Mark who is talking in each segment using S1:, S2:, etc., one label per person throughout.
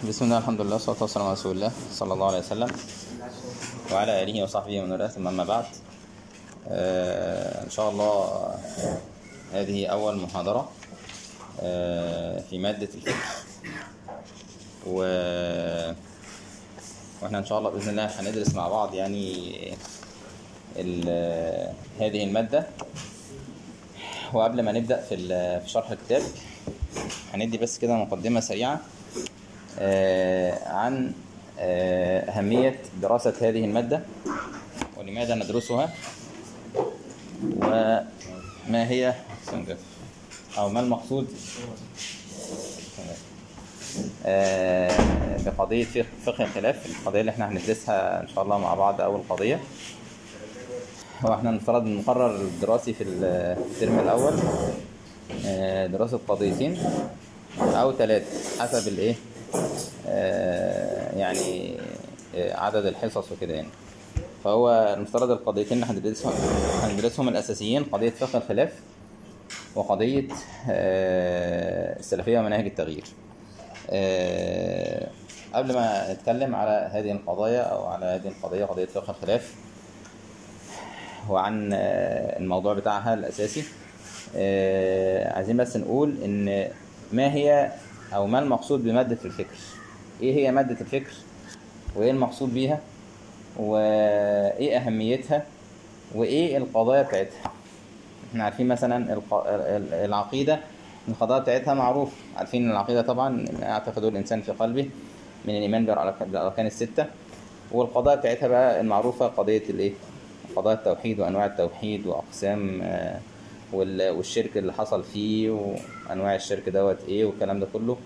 S1: بسم الله الحمد لله والصلاة والسلام على رسول الله صلى الله عليه وسلم وعلى آله وصحبه ومن والاه ثم أما بعد آه إن شاء الله هذه أول محاضرة آه في مادة الفكر و واحنا إن شاء الله بإذن الله هندرس مع بعض يعني ال- هذه المادة وقبل ما نبدأ في ال- في شرح الكتاب هندي بس كده مقدمة سريعة آه، عن آه، أهمية دراسة هذه المادة ولماذا ندرسها وما هي أو ما المقصود آه، بقضية فقه- فقه الخلاف القضية اللي احنا هندرسها إن شاء الله مع بعض أول قضية هو احنا نفترض المقرر الدراسي في الترم الأول آه، دراسة قضيتين أو ثلاثة حسب الإيه آه، يعني آه، عدد الحصص وكده يعني فهو المفترض القضيتين اللي هندرسهم هندرسهم الأساسيين قضية فقه الخلاف وقضية آه، السلفية ومناهج التغيير آه، قبل ما نتكلم على هذه القضايا أو على هذه القضية قضية فقه الخلاف وعن آه، الموضوع بتاعها الأساسي آه، عايزين بس نقول إن ما هي أو ما المقصود بمادة الفكر إيه هي مادة الفكر وإيه المقصود بيها وإيه أهميتها وإيه القضايا بتاعتها احنا عارفين مثلا الق- ال- العقيدة القضايا بتاعتها معروف عارفين العقيدة طبعا ما يعتقده الإنسان في قلبه من الإيمان بالأرك- بالأركان الستة والقضايا بتاعتها بقى المعروفة قضية الإيه؟ قضايا التوحيد وأنواع التوحيد وأقسام آه، وال- والشرك اللي حصل فيه وأنواع الشرك دوت إيه والكلام ده كله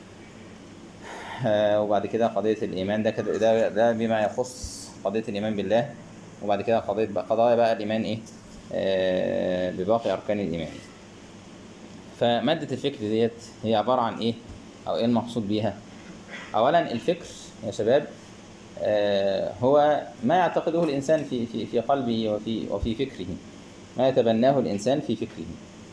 S1: آه، وبعد كده قضية الإيمان ده كده ده, ده بما يخص قضية الإيمان بالله وبعد كده قضية بقى قضايا بقى الإيمان إيه آه، بباقي أركان الإيمان فمادة الفكر ديت هي عبارة عن إيه أو إيه المقصود بيها أولا الفكر يا شباب آه، هو ما يعتقده الإنسان في في في قلبه وفي وفي فكره ما يتبناه الإنسان في فكره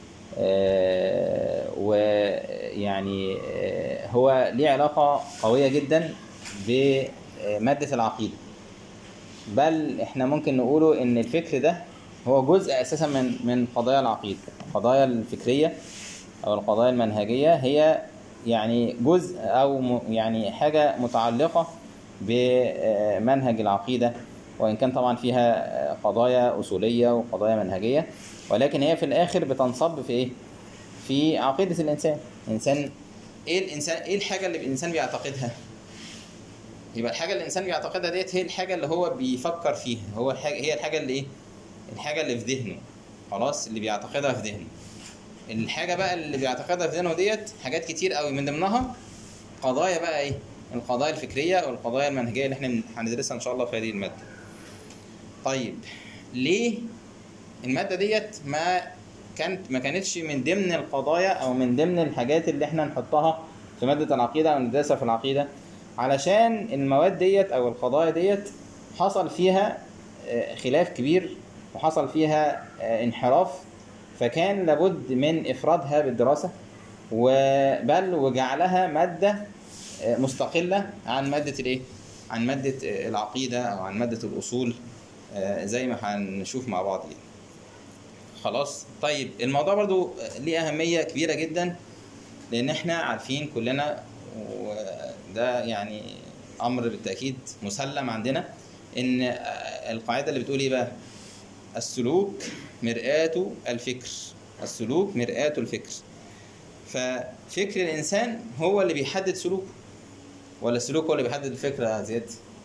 S1: آه، ويعني آه، هو ليه علاقة قوية جدا بمادة العقيدة بل احنا ممكن نقوله ان الفكر ده هو جزء اساسا من من قضايا العقيدة القضايا الفكرية او القضايا المنهجية هي يعني جزء او م- يعني حاجة متعلقة بمنهج العقيدة وإن كان طبعا فيها قضايا أصولية وقضايا منهجية ولكن هي في الآخر بتنصب في إيه؟ في عقيدة الإنسان الإنسان إيه الإنسان إيه الحاجة اللي الإنسان بيعتقدها؟ يبقى الحاجة اللي الإنسان بيعتقدها ديت هي الحاجة اللي هو بيفكر فيها هو الحاجة هي الحاجة اللي إيه؟ الحاجة اللي في ذهنه خلاص اللي بيعتقدها في ذهنه الحاجة بقى اللي بيعتقدها في ذهنه ديت حاجات كتير قوي من ضمنها قضايا بقى ايه القضايا الفكريه والقضايا المنهجيه اللي احنا هندرسها ان شاء الله في هذه الماده طيب ليه الماده ديت ما كانت ما كانتش من ضمن القضايا او من ضمن الحاجات اللي احنا نحطها في ماده العقيده او ندرسها في العقيده علشان المواد ديت او القضايا ديت حصل فيها آه، خلاف كبير وحصل فيها آه، انحراف فكان لابد من افرادها بالدراسه وبل وجعلها ماده آه، مستقله عن ماده الايه عن ماده آه، العقيده او عن ماده الاصول آه، زي ما هنشوف مع بعض يعني. خلاص طيب الموضوع برضو آه، ليه اهميه كبيره جدا لان احنا عارفين كلنا وده يعني امر بالتاكيد مسلم عندنا ان آه، القاعده اللي بتقول ايه بقى السلوك مرآة الفكر السلوك مرآة الفكر ففكر الإنسان هو اللي بيحدد سلوكه ولا السلوك هو اللي بيحدد الفكر يا زياد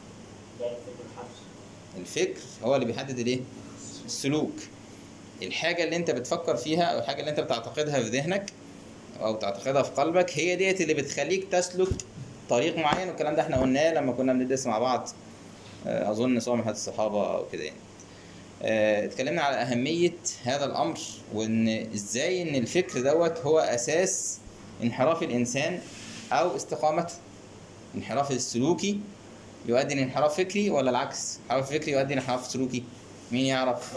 S1: الفكر هو اللي بيحدد الايه السلوك الحاجة اللي انت بتفكر فيها او الحاجة اللي انت بتعتقدها في ذهنك او تعتقدها في قلبك هي ديت اللي بتخليك تسلك طريق معين والكلام ده احنا قلناه لما كنا بندرس مع بعض آه، اظن سواء من حديث الصحابة او كده يعني آه، اتكلمنا على أهمية هذا الأمر وإن إزاي إن الفكر دوت هو أساس انحراف الإنسان أو استقامته انحراف السلوكي يؤدي لانحراف فكري ولا العكس؟ انحراف فكري يؤدي لانحراف سلوكي مين يعرف؟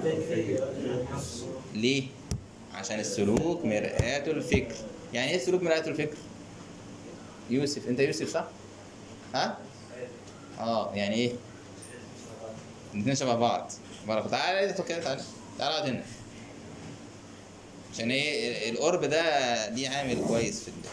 S1: ليه؟ عشان السلوك مرآة الفكر يعني إيه السلوك مرآة الفكر؟ يوسف انت يوسف صح ها اه يعني ايه الاثنين شبه بعض بارك تعالى انت كده تعالى تعالى اقعد هنا عشان ايه القرب ده ليه عامل كويس في ال...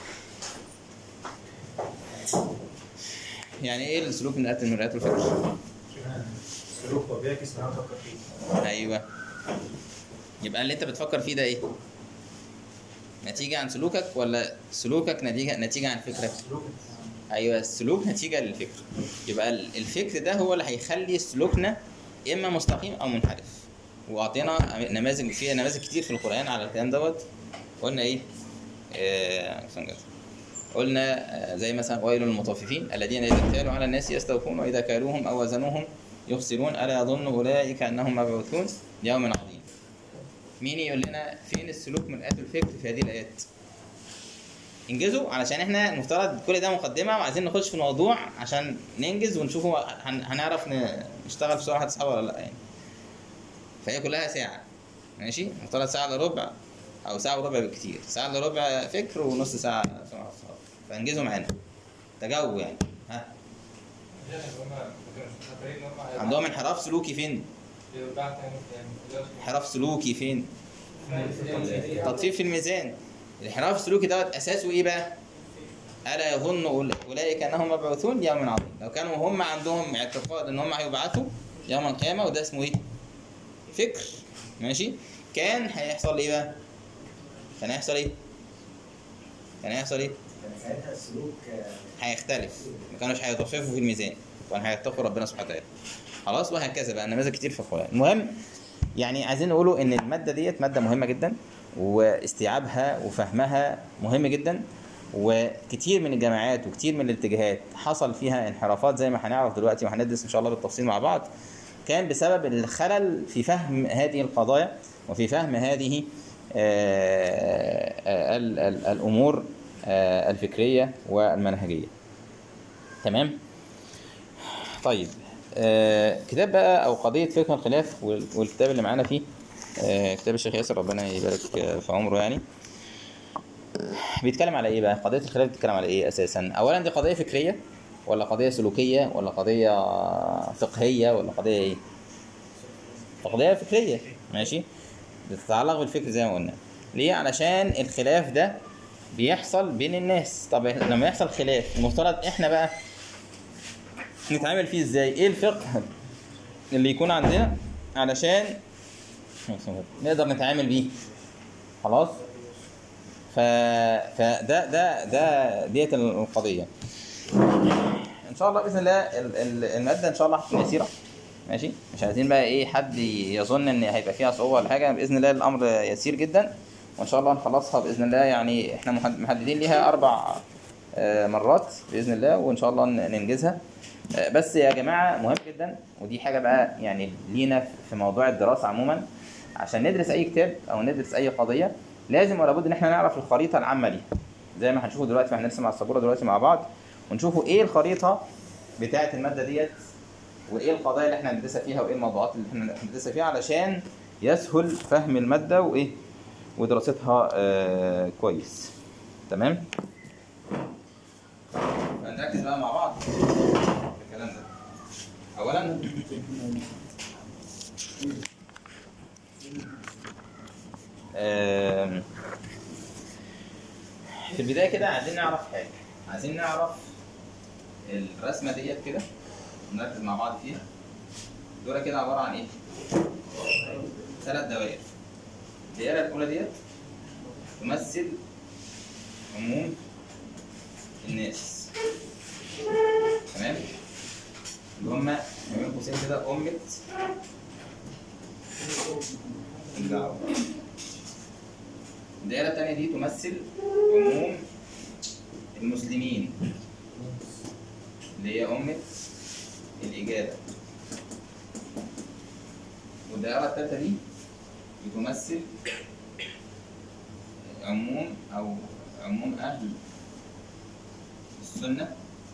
S1: يعني ايه السلوك من قتل المرآة والفكر؟
S2: السلوك هو بيعكس ما نفكر فيه
S1: ايوه يبقى اللي انت بتفكر فيه ده ايه؟ نتيجة عن سلوكك ولا سلوكك نتيجة نتيجة عن فكرك؟
S2: السلوك
S1: ايوه السلوك نتيجة للفكر يبقى ال- الفكر ده هو اللي هيخلي سلوكنا اما مستقيم او منحرف واعطينا نماذج فيها نماذج كتير في القرآن على الكلام دوت قلنا ايه؟ آه استنى كده. قلنا آه، زي مثلا ويل للمطففين الذين اذا اكتالوا على الناس يستوفون واذا كالوهم او وزنوهم يخسرون الا يظن اولئك انهم مبعوثون ليوم عظيم مين يقول لنا فين السلوك من آيات الفكر في هذه الايات انجزوا علشان احنا المفترض كل ده مقدمه وعايزين نخش في الموضوع عشان ننجز ونشوفه هن- هنعرف ن- نشتغل في سرعه هتصحى ولا لا يعني فهي كلها ساعه ماشي المفترض ساعه الا ربع او ساعه وربع بالكتير ساعه الا ربع فكر ونص ساعه سرعه هتصحى فانجزوا معانا تجاوبوا يعني ها عندهم انحراف سلوكي فين انحراف سلوكي فين تطفيف في الميزان الانحراف السلوكي دوت اساسه ايه بقى؟ الا يظن أول- اولئك انهم مبعوثون يوم عظيم لو كانوا هم عندهم اعتقاد ان هم هيبعثوا يوم القيامه وده اسمه ايه؟ فكر ماشي كان هيحصل ايه بقى؟ كان هيحصل ايه؟ كان هيحصل ايه؟
S3: كان ساعتها السلوك آه،
S1: هيختلف ما كانوش هيطففوا في الميزان وان هيتقوا ربنا سبحانه وتعالى خلاص وهكذا بقى نماذج كتير في القران المهم يعني عايزين نقولوا ان الماده ديت ماده مهمه جدا واستيعابها وفهمها مهم جدا وكتير من الجامعات وكتير من الاتجاهات حصل فيها انحرافات زي ما هنعرف دلوقتي وهندرس ان شاء الله بالتفصيل مع بعض كان بسبب الخلل في فهم هذه القضايا وفي فهم هذه آه، آه، ال- ال- الامور آه، الفكريه والمنهجيه تمام طيب آه كتاب بقى او قضيه فقه الخلاف وال- والكتاب اللي معانا فيه آه كتاب الشيخ ياسر ربنا يبارك آه، في عمره يعني بيتكلم على ايه بقى قضيه الخلاف بتتكلم على ايه اساسا اولا دي قضيه فكريه ولا قضيه سلوكيه ولا قضيه فقهيه ولا قضيه ايه قضيه فكريه ماشي بتتعلق بالفكر زي ما قلنا ليه علشان الخلاف ده بيحصل بين الناس طب لما يحصل خلاف المفترض احنا بقى نتعامل فيه ازاي ايه الفقه اللي يكون عندنا علشان نقدر نتعامل بيه خلاص ف... فده ده ده ديت القضيه ان شاء الله باذن الله ال- ال- الماده ان شاء الله هتكون يسيره ماشي مش عايزين بقى ايه حد يظن ان هيبقى فيها صعوبه ولا حاجه باذن الله الامر يسير جدا وان شاء الله نخلصها باذن الله يعني احنا محد- محددين ليها اربع آه، مرات باذن الله وان شاء الله ن- ننجزها آه، بس يا جماعه مهم جدا ودي حاجه بقى يعني لينا في موضوع الدراسه عموما عشان ندرس اي كتاب او ندرس اي قضيه لازم ولا بد ان احنا نعرف الخريطه العامه ليها زي ما هنشوفه دلوقتي وهنرسم على السبوره دلوقتي مع بعض ونشوفوا ايه الخريطه بتاعه الماده ديت وايه القضايا اللي احنا هندرسها فيها وايه الموضوعات اللي احنا هندرسها فيها علشان يسهل فهم الماده وايه ودراستها آه كويس تمام هنركز بقى مع بعض في الكلام ده اولا آم، في البدايه كده عايزين نعرف حاجه عايزين نعرف الرسمه ديت كده نركز مع بعض فيها دول كده عباره عن ايه ثلاث دوائر الدائره الاولى ديت تمثل عموم الناس تمام اللي هم بين قوسين كده أمة الدعوة الدائرة التانية دي تمثل عموم المسلمين اللي هي أمة الإجابة والدائرة التالتة دي بتمثل عموم أو عموم أهل السنة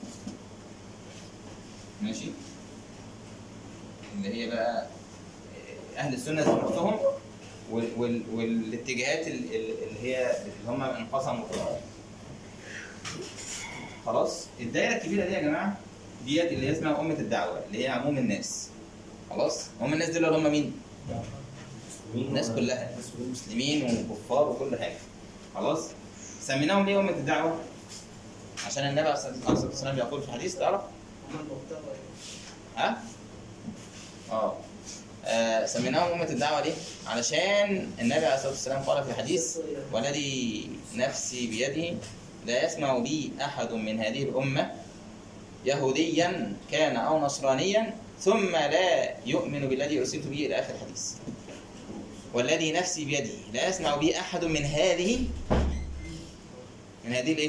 S1: ماشي اللي هي بقى أهل السنة ذات نفسهم وال وال والاتجاهات ال- ال- اللي هي اللي هم انقسموا فيها خلاص الدايره الكبيره دي يا جماعه ديت اللي هي اسمها امه الدعوه اللي هي عموم الناس خلاص عموم الناس دول اللي هم مين الناس كلها مسلمين وكفار وكل حاجه خلاص سميناهم ليه امه الدعوه عشان النبي عليه الصلاه والسلام يقول في حديث تعرف ها اه آه، سميناهم أمة الدعوة ليه؟ علشان النبي عليه الصلاة والسلام قال في الحديث والذي نفسي بيده لا يسمع بي أحد من هذه الأمة يهوديا كان أو نصرانيا ثم لا يؤمن بالذي أرسلت به إلى آخر الحديث والذي نفسي بيده لا يسمع بي أحد من هذه من هذه الإيه؟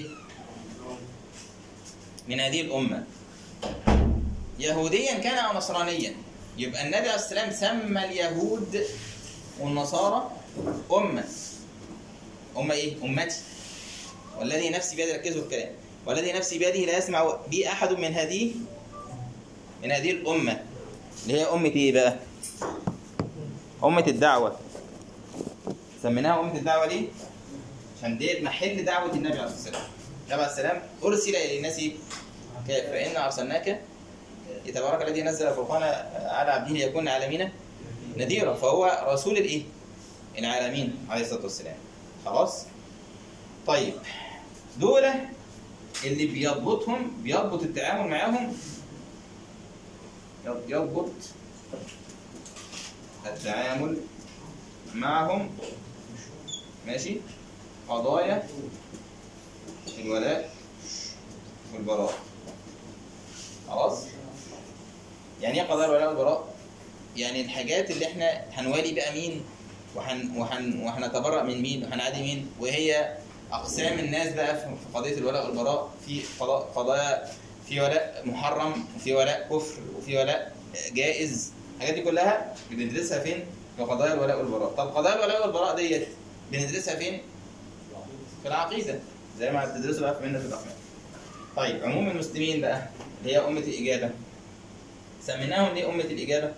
S1: من هذه الأمة يهوديا كان أو نصرانيا يبقى النبي عليه السلام سمى اليهود والنصارى أمة أمة إيه؟ أمتي والذي نفسي بيده ركزوا في الكلام والذي نفسي بيده لا يسمع بي أحد من هذه من هذه الأمة اللي هي أمة إيه بقى؟ أمة الدعوة سميناها أمة الدعوة ليه؟ عشان ديت محل دعوة النبي عليه الصلاة والسلام النبي عليه السلام أرسل إلى الناس كافة فإنا أرسلناك تبارك الذي نزل الفرقان على عبده ليكون العالمين نذيرا فهو رسول الايه؟ العالمين عليه الصلاه والسلام خلاص؟ طيب دول اللي بيضبطهم بيضبط التعامل معاهم يضبط التعامل معهم ماشي قضايا الولاء والبراء خلاص يعني ايه قضايا الولاء والبراء يعني الحاجات اللي احنا هنوالي بقى مين وهن وهن وهنتبرأ من مين وهنعادي مين وهي اقسام الناس بقى في قضيه الولاء والبراء في قضاء- قضايا في ولاء محرم وفي ولاء كفر وفي ولاء جائز الحاجات دي كلها بندرسها فين في قضايا الولاء والبراء طب قضايا الولاء والبراء ديت بندرسها فين في العقيده زي ما بتدرسوا بقى في منة الاحكام طيب عموم المسلمين بقى اللي هي امه الاجابه سميناهم ليه امه الاجابه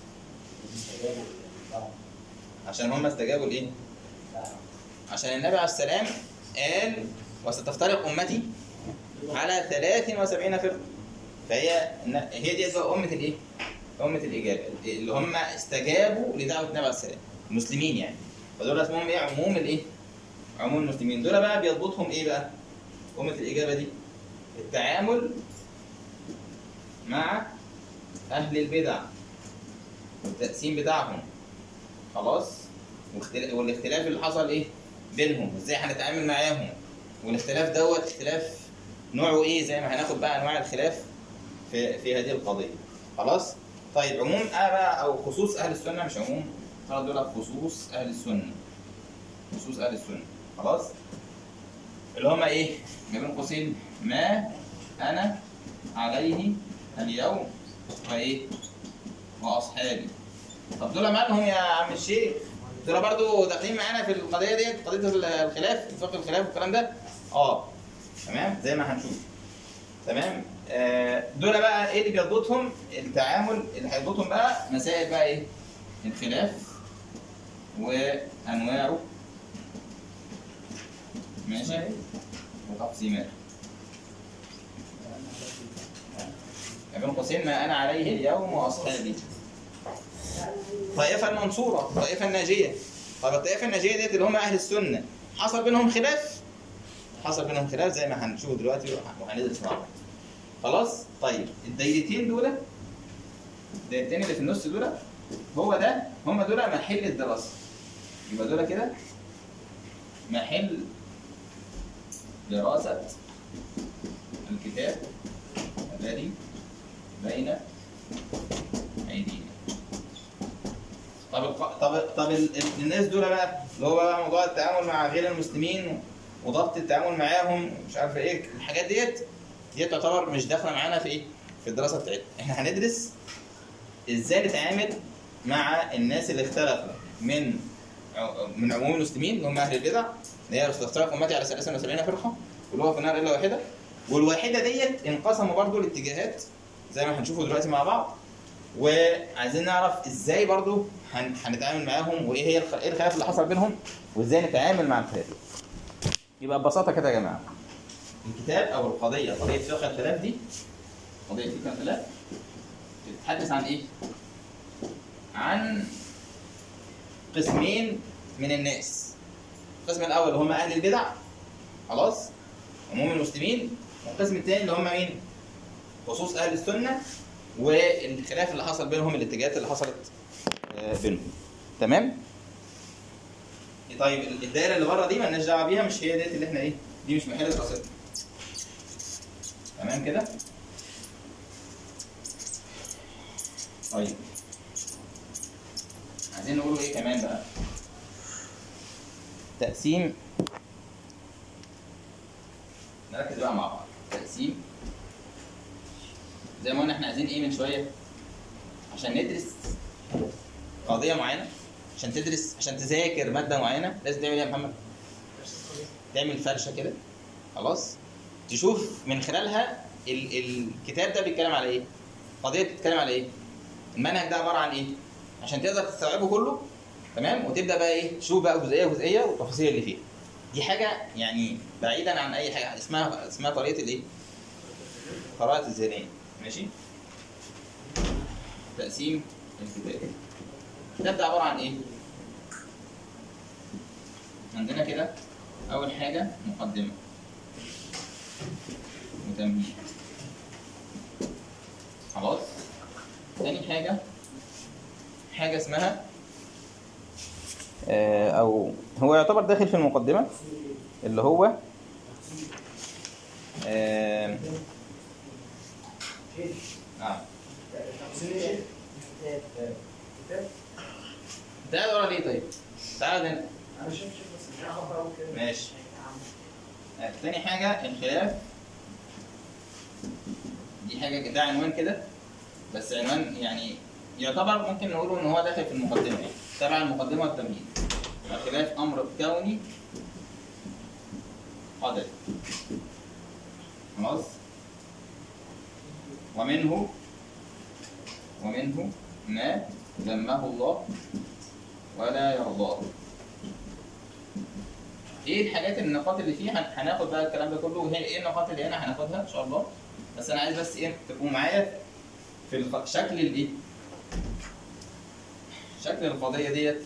S1: عشان هم استجابوا لايه عشان النبي عليه السلام قال وستفترق امتي على 73 فرقه فهي هي دي بقى امه الايه امه الاجابه اللي هم استجابوا لدعوه النبي عليه السلام المسلمين يعني فدول اسمهم ايه عموم الايه عموم المسلمين دول بقى بيضبطهم ايه بقى امه الاجابه دي التعامل مع اهل البدع والتقسيم بتاعهم خلاص واختلا- والاختلاف اللي حصل ايه بينهم ازاي هنتعامل معاهم والاختلاف دوت اختلاف نوعه ايه زي ما هناخد بقى انواع الخلاف في في هذه القضيه خلاص طيب عموم آه بقى او خصوص اهل السنه مش عموم طلع دول خصوص اهل السنه خصوص اهل السنه خلاص اللي هم ايه ما بين قوسين ما انا عليه اليوم وايه واصحابي طب دول مالهم يا عم الشيخ دول برضو داخلين معانا في القضيه ديت قضيه الخلاف فقه الخلاف والكلام ده اه تمام زي ما هنشوف تمام آه دول بقى ايه اللي بيربطهم التعامل اللي هيربطهم بقى مسائل بقى ايه الخلاف وانواعه ماشي وتقسيماته ما بين قوسين ما انا عليه اليوم واصحابي طائفه المنصوره الطائفه الناجيه طب الطائفه الناجيه ديت اللي هم اهل السنه حصل بينهم خلاف حصل بينهم خلاف زي ما هنشوف دلوقتي وهندرس مع بعض خلاص طيب الدايرتين دول الدايرتين اللي في النص دول هو ده هم دول محل الدراسه يبقى دول كده محل دراسه الكتاب الذي بين ايدينا طب الق- طب طب ال- ال- الناس دول بقى اللي هو بقى موضوع التعامل مع غير المسلمين وضبط التعامل معاهم مش عارف ايه الحاجات ديت ديت تعتبر مش داخله معانا في ايه في الدراسه بتاعتنا احنا هندرس ازاي نتعامل مع الناس اللي اختلفوا من ع- من عموم المسلمين اللي هم اهل البدع اللي هي افترق امتي على 73 فرقه واللي هو في النار الا واحده والواحده ديت انقسموا برضو لاتجاهات زي ما هنشوفه دلوقتي مع بعض وعايزين نعرف ازاي برضو هن- هنتعامل معاهم وايه هي الخ- ايه الخلاف اللي حصل بينهم وازاي نتعامل مع الخلاف يبقى ببساطه كده يا جماعه الكتاب او القضيه قضيه فقه الخلاف دي قضيه فقه الخلاف بتتحدث عن ايه؟ عن قسمين من الناس القسم الاول هم اهل البدع خلاص عموم المسلمين والقسم الثاني اللي هم مين؟ خصوص اهل السنه والخلاف اللي حصل بينهم الاتجاهات اللي حصلت آه، بينهم تمام؟ طيب الدايره اللي بره دي مالناش دعوه بيها مش هي ديت اللي احنا ايه؟ دي مش محل دراستنا تمام كده؟ طيب عايزين نقول ايه كمان بقى؟ تقسيم نركز بقى مع بعض تقسيم زي ما قلنا احنا عايزين ايه من شويه عشان ندرس قضيه معينه عشان تدرس عشان تذاكر ماده معينه لازم تعمل ايه يا محمد؟ تعمل فرشه كده خلاص تشوف من خلالها ال الكتاب ده بيتكلم على ايه؟ قضيه بتتكلم على ايه؟ المنهج ده عباره عن ايه؟ عشان تقدر تستوعبه كله تمام وتبدا بقى ايه تشوف بقى جزئيه جزئيه والتفاصيل اللي فيها دي حاجه يعني بعيدا عن اي حاجه اسمها اسمها طريقه الايه قراءه الذهنيه ماشي تقسيم الكتاب الكتاب ده عباره عن ايه عندنا كده اول حاجه مقدمه وتمهيد خلاص تاني حاجه حاجه اسمها آه، او هو يعتبر داخل في المقدمه اللي هو آه، نعم ده ورا ليه طيب تعال هنا
S3: انا شايف شايف بس مش عارف اقرا كده
S1: ماشي آه، تاني حاجة الخلاف دي حاجة ده عنوان كده بس عنوان يعني يعتبر ممكن نقوله ان هو داخل في المقدمة يعني تبع المقدمة والتمهيد الخلاف امر كوني قدري خلاص ومنه ومنه ما ذمه الله ولا يرضاه ايه الحاجات النقاط اللي فيه هن- هناخد بقى الكلام ده كله وهي ايه النقاط اللي هنا هناخدها ان شاء الله بس انا عايز بس ايه تبقوا معايا في الخ... شكل الايه شكل القضيه ديت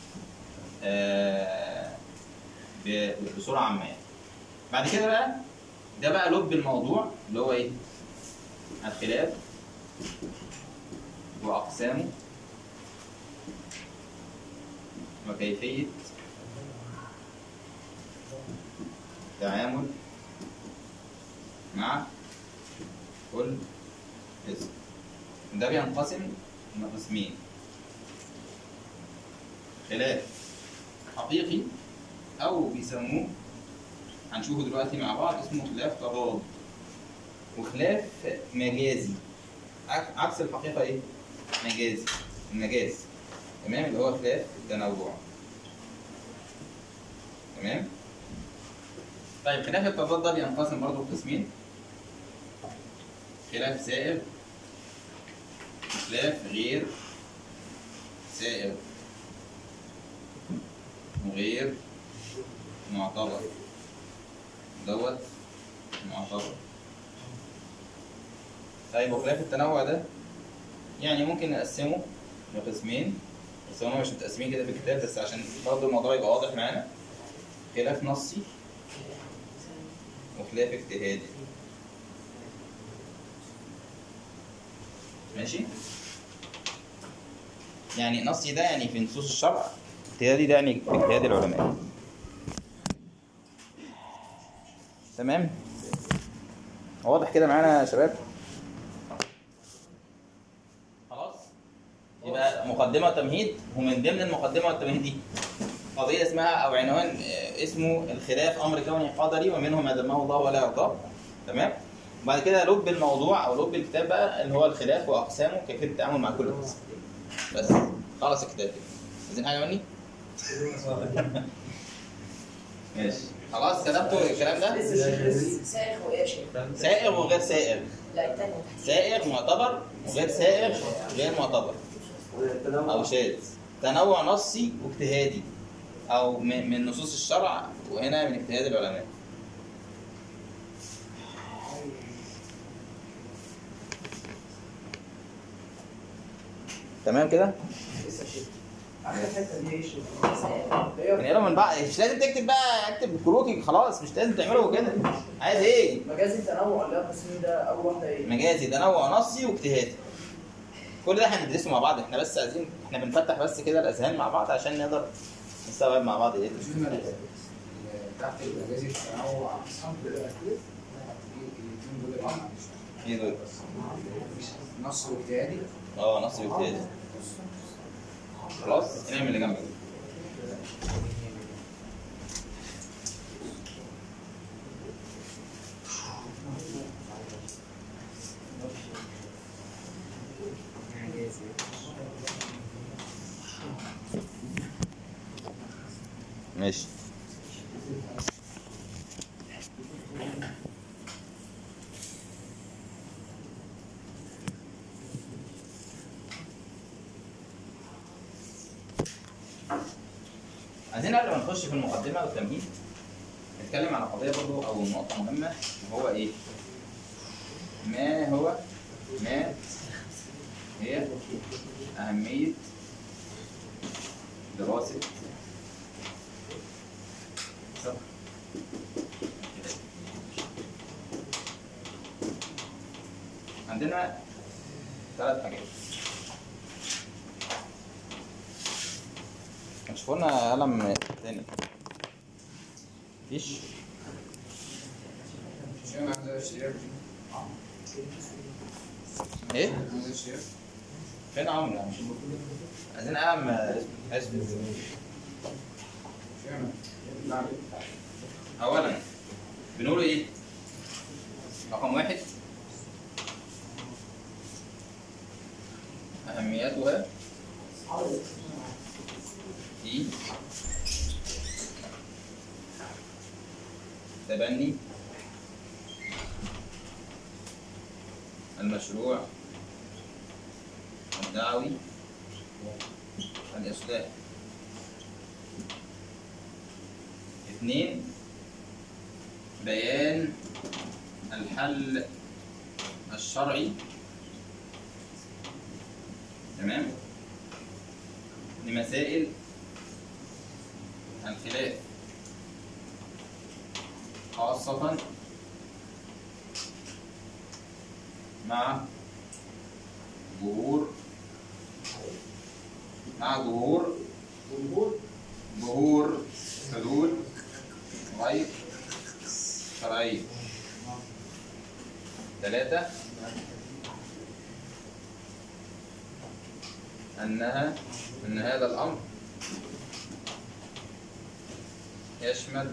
S1: آه ب... بصوره عامه يعني بعد كده بقى ده بقى لب الموضوع اللي هو ايه الخلاف واقسامه وكيفيه تعامل مع كل قسم ده بينقسم لقسمين خلاف حقيقي او بيسموه هنشوفه دلوقتي مع بعض اسمه خلاف تضاد وخلاف مجازي عك- عكس الحقيقه ايه مجازي المجاز تمام اللي هو خلاف التنوع تمام طيب خلاف التضاد ده بينقسم برضه لقسمين خلاف سائر خلاف غير سائر وغير معتبر دوت معتبر طيب وخلاف التنوع ده يعني ممكن نقسمه لقسمين بس هما مش متقسمين كده في الكتاب بس عشان برضه الموضوع يبقى واضح معانا خلاف نصي وخلاف اجتهادي ماشي يعني نصي ده يعني في نصوص الشرع اجتهادي ده يعني في اجتهاد العلماء تمام واضح كده معانا يا شباب خلاص يبقى مقدمة وتمهيد ومن ضمن المقدمة والتمهيد دي قضية اسمها أو عنوان آه، اسمه الخلاف أمر كوني قدري ومنه ما ذمه الله ولا يرضاه تمام وبعد كده لب الموضوع أو لب الكتاب بقى اللي هو الخلاف وأقسامه كيفية التعامل مع كل قسم بس خلص الكتاب كده عايزين حاجة مني؟ ماشي خلاص كتبتوا الكلام ده؟
S4: سائغ وايه يا شيخ؟
S1: سائغ وغير سائغ
S4: لا الثانية تحت
S1: سائغ معتبر وغير سائغ غير معتبر او شاذ تنوع نصي واجتهادي او من من نصوص الشرع وهنا من اجتهاد العلماء تمام كده
S3: لسه شيء اخر حته دي ايش
S1: يعني يلا من بعض مش لازم تكتب بقى اكتب كروكي خلاص مش لازم تعمله كده عايز ايه
S3: مجازي التنوع اللي هو القسم ده اول واحده ايه؟
S1: مجازي تنوع نصي واجتهادي كل ده هندرسه مع بعض احنا بس عايزين احنا بنفتح بس كده الاذهان مع بعض عشان نقدر نستوعب مع بعض ايه
S5: شوف ال- تحت المجازي التنوع اصلا الاثنين دول بعض
S1: ايه دول
S5: نص واجتهادي
S1: اه نصي واجتهادي خلاص نعمل اللي جنبك ماشي عايزين قبل ما نخش في المقدمة والتمهيد نتكلم على قضية برضو أو نقطة مهمة وهو إيه؟ ما هو ما هي أهمية دراسة صح. عندنا ثلاث حاجات هتشوفوا لنا قلم تاني مفيش
S5: مش انا عايز اشتريها
S1: ايه
S5: عايز اشتريها
S1: فين عمرو مش عايزين قلم اسود
S5: مش انا لا
S1: اولا بنقول ايه رقم واحد اهميتها في تبني المشروع الدعوي الإصلاح اثنين بيان الحل الشرعي تمام لمسائل الخلاف خاصة مع ظهور مع ظهور ظهور حدود غير شرعية ثلاثة أنها أن هذا الأمر يشمل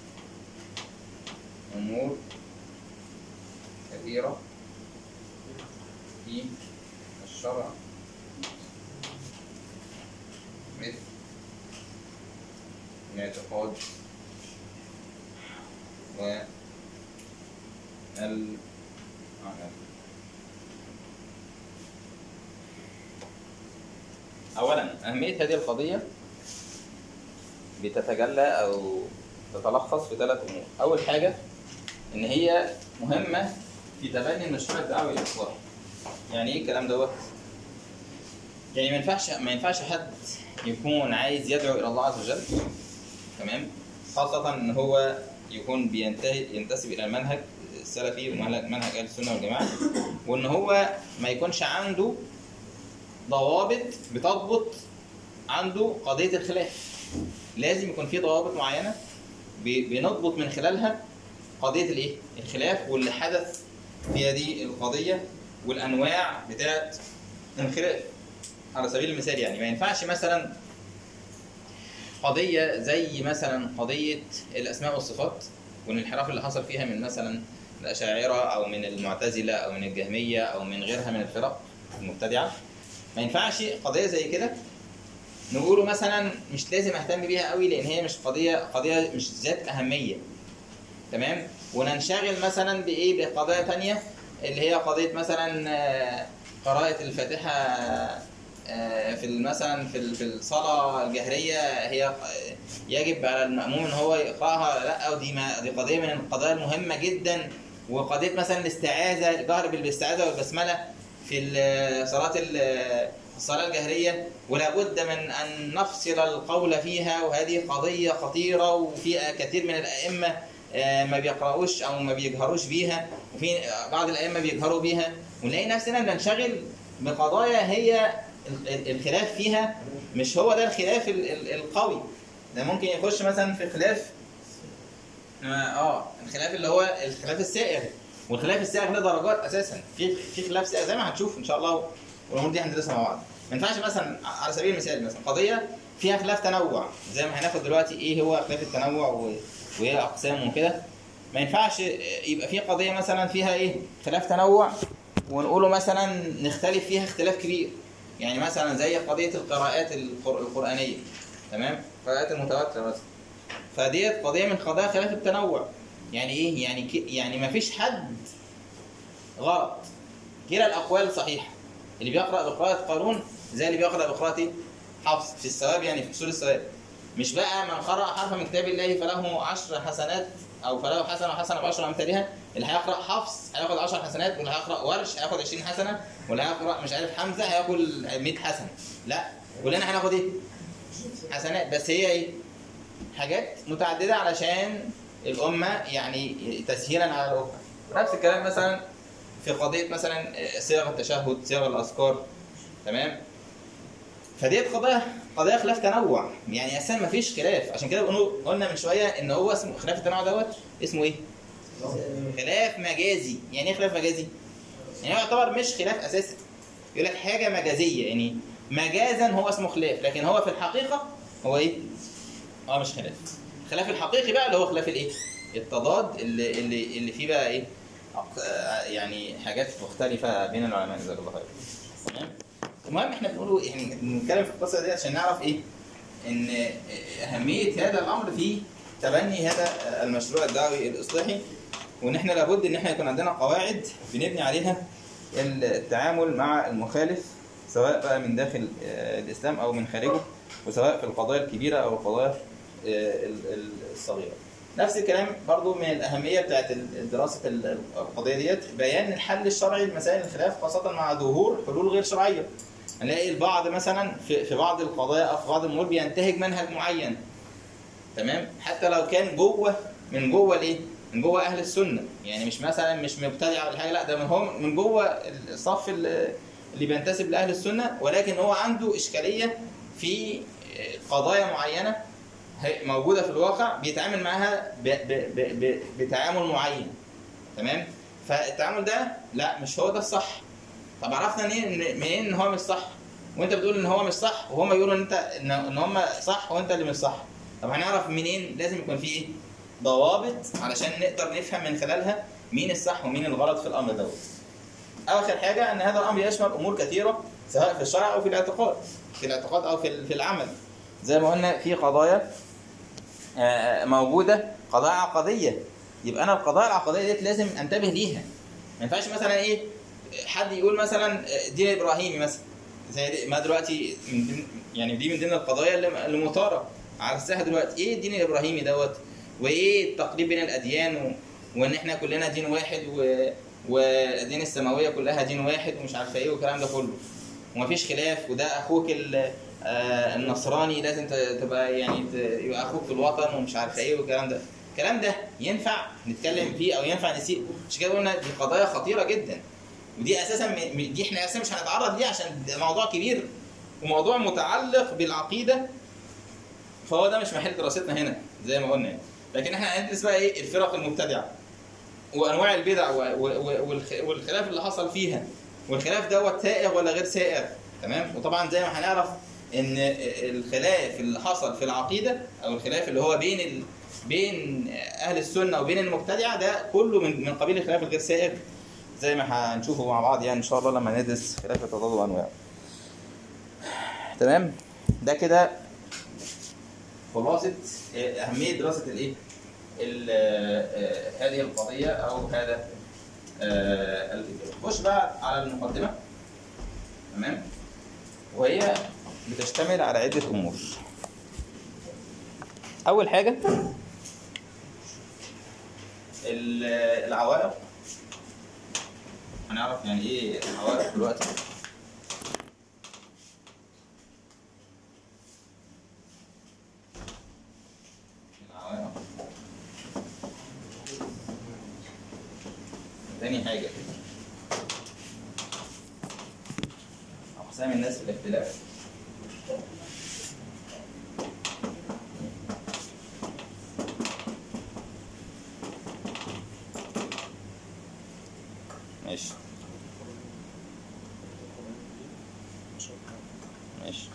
S1: أمور كثيرة في الشرع مثل الاعتقاد والعمل أولا أهمية هذه القضية بتتجلى أو تتلخص في ثلاث أمور أول حاجة إن هي مهمة في تبني المشروع الدعوي الإصلاحي يعني إيه الكلام دوت؟ يعني ما ينفعش ما ينفعش حد يكون عايز يدعو إلى الله عز وجل تمام خاصة إن هو يكون بينتهي ينتسب إلى المنهج السلفي ومنهج منهج أهل السنة والجماعة وإن هو ما يكونش عنده ضوابط بتضبط عنده قضية الخلاف لازم يكون في ضوابط معينة ب- بنضبط من خلالها قضية الإيه؟ الخلاف واللي حدث في هذه القضية والأنواع بتاعت الخلاف على سبيل المثال يعني ما ينفعش مثلا قضية زي مثلا قضية الأسماء والصفات والانحراف اللي حصل فيها من مثلا الأشاعرة أو من المعتزلة أو من الجهمية أو من غيرها من الفرق المبتدعة ما ينفعش قضية زي كده نقوله مثلا مش لازم اهتم بيها قوي لان هي مش قضيه قضيه مش ذات اهميه تمام وننشغل مثلا بايه بقضايا تانية اللي هي قضيه مثلا آه، قراءه الفاتحه آه، في ال- مثلا في ال- في الصلاه الجهريه هي آه، يجب على المأموم ان هو يقراها ولا لا ودي ما دي قضيه من القضايا المهمه جدا وقضيه مثلا الاستعاذه الجهر بالاستعاذه والبسمله في ال- صلاة ال- الصلاة الجهرية ولا بد من أن نفصل القول فيها وهذه قضية خطيرة وفي كثير من الأئمة آه، ما بيقرأوش أو ما بيجهروش بيها وفي بعض الأئمة بيجهروا بيها ونلاقي نفسنا بننشغل بقضايا هي ال- ال- الخلاف فيها مش هو ده الخلاف ال- ال- القوي ده ممكن يخش مثلا في خلاف اه الخلاف اللي هو الخلاف السائغ والخلاف السائغ له درجات اساسا في في خلاف سائغ زي ما هنشوف ان شاء الله والامور دي هندرسها مع بعض ما ينفعش مثلا على سبيل المثال مثلا قضيه فيها خلاف تنوع زي ما هناخد دلوقتي ايه هو خلاف التنوع و- وايه اقسامه وكده ما ينفعش يبقى في قضيه مثلا فيها ايه خلاف تنوع ونقوله مثلا نختلف فيها اختلاف كبير يعني مثلا زي قضيه القراءات القر- القرانيه تمام القراءات المتواتره مثلا فديت قضيه من قضايا خلاف التنوع يعني ايه يعني ك... يعني ما فيش حد غلط كلا الاقوال صحيحه اللي بيقرا بقراءه قارون زي اللي بيقرا بقراءه إيه؟ حفص في الثواب يعني في اصول الثواب مش بقى من قرأ حرفا من كتاب الله فله عشر حسنات او فله حسنه وحسنه بعشر امثالها اللي هيقرا حفص هياخد 10 حسنات واللي هيقرا ورش هياخد 20 حسنه واللي هيقرا مش عارف حمزه هياخد 100 حسنه لا كلنا هناخد ايه حسنات بس هي ايه حاجات متعدده علشان الامه يعني تسهيلا على الامه نفس الكلام مثلا في قضيه مثلا صيغ التشهد صيغ الاذكار تمام فديت قضايا قضايا خلاف تنوع يعني اساسا ما فيش خلاف عشان كده بنقول- قلنا من شويه ان هو اسمه خلاف التنوع دوت اسمه ايه؟ خلاف مجازي يعني ايه خلاف مجازي؟ يعني هو يعتبر مش خلاف اساسا يقول لك حاجه مجازيه يعني مجازا هو اسمه خلاف لكن هو في الحقيقه هو ايه؟ اه مش خلاف الخلاف الحقيقي بقى اللي هو خلاف الايه؟ التضاد اللي اللي اللي فيه بقى ايه؟ أق- آه، يعني حاجات مختلفه بين العلماء جزاك الله خير تمام؟ المهم احنا بنقول يعني بنتكلم في القصه دي عشان نعرف ايه؟ ان اهميه هذا الامر في تبني هذا المشروع الدعوي الاصلاحي وان احنا لابد ان احنا يكون عندنا قواعد بنبني عليها التعامل مع المخالف سواء بقى من داخل آه، الاسلام او من خارجه وسواء في القضايا الكبيره او القضايا آه، ال- ال- الصغيره. نفس الكلام برضو من الاهميه بتاعت ال- دراسه ال- القضيه ديت بيان الحل الشرعي لمسائل الخلاف خاصه مع ظهور حلول غير شرعيه. هنلاقي البعض مثلا في في بعض القضايا او في بعض الامور بينتهج منهج معين تمام حتى لو كان جوه من جوه الايه من جوه اهل السنه يعني مش مثلا مش مبتدع ولا حاجه لا ده من هو من جوه الصف ال- اللي بينتسب لاهل السنه ولكن هو عنده اشكاليه في قضايا معينه هي- موجوده في الواقع بيتعامل معاها ب ب ب ب بتعامل معين تمام فالتعامل ده لا مش هو ده الصح طب عرفنا منين ان منين ان هو مش صح وانت بتقول ان هو مش صح وهم بيقولوا ان انت ان, إن هم صح وانت اللي مش صح طب هنعرف منين لازم يكون في ايه ضوابط علشان نقدر نفهم من خلالها مين الصح ومين الغلط في الامر دوت اخر حاجه ان هذا الامر يشمل امور كثيره سواء في الشرع او في الاعتقاد في الاعتقاد او في في العمل زي ما قلنا في قضايا آه، موجوده قضايا عقديه يبقى انا القضايا العقديه ديت لازم انتبه ليها ما ينفعش مثلا ايه حد يقول مثلا دين ابراهيمي مثلا زي دي- ما دلوقتي من ضمن يعني دي من ضمن القضايا اللي اللي مثاره على الساحه دلوقتي ايه الدين الابراهيمي دوت وايه التقريب بين الاديان و... وان احنا كلنا دين واحد و... والدين السماويه كلها دين واحد ومش عارفه ايه والكلام ده كله ومفيش خلاف وده اخوك ال... آه، النصراني لازم ت- تبقى يعني ت- يبقى اخوك في الوطن ومش عارفه ايه والكلام ده الكلام ده ينفع نتكلم فيه او ينفع نسيء عشان كده قلنا دي قضايا خطيره جدا ودي اساسا م- م- دي احنا اساسا مش هنتعرض ليها عشان ده موضوع كبير وموضوع متعلق بالعقيده فهو ده مش محل دراستنا هنا زي ما قلنا يعني. لكن احنا هندرس بقى ايه الفرق المبتدعه وانواع البدع و- و- و- والخ- والخلاف اللي حصل فيها والخلاف دوت سائغ ولا غير سائغ تمام وطبعا زي ما هنعرف ان الخلاف اللي حصل في العقيده او الخلاف اللي هو بين ال... بين اهل السنه وبين المبتدعه ده كله من من قبيل الخلاف الغير سائغ زي ما هنشوفه مع بعض يعني ان شاء الله لما ندرس خلاف التضاد وانواعه تمام ده كده خلاصه اهميه دراسه الايه ال- آه، هذه القضيه او هذا آه، الكتاب خش بقى على المقدمه تمام وهي بتشتمل على عده امور اول حاجه ال- العوائق هنعرف يعني ايه العوائق دلوقتي العوائق تاني حاجة أقسام الناس في الاختلاف ماشي ماشي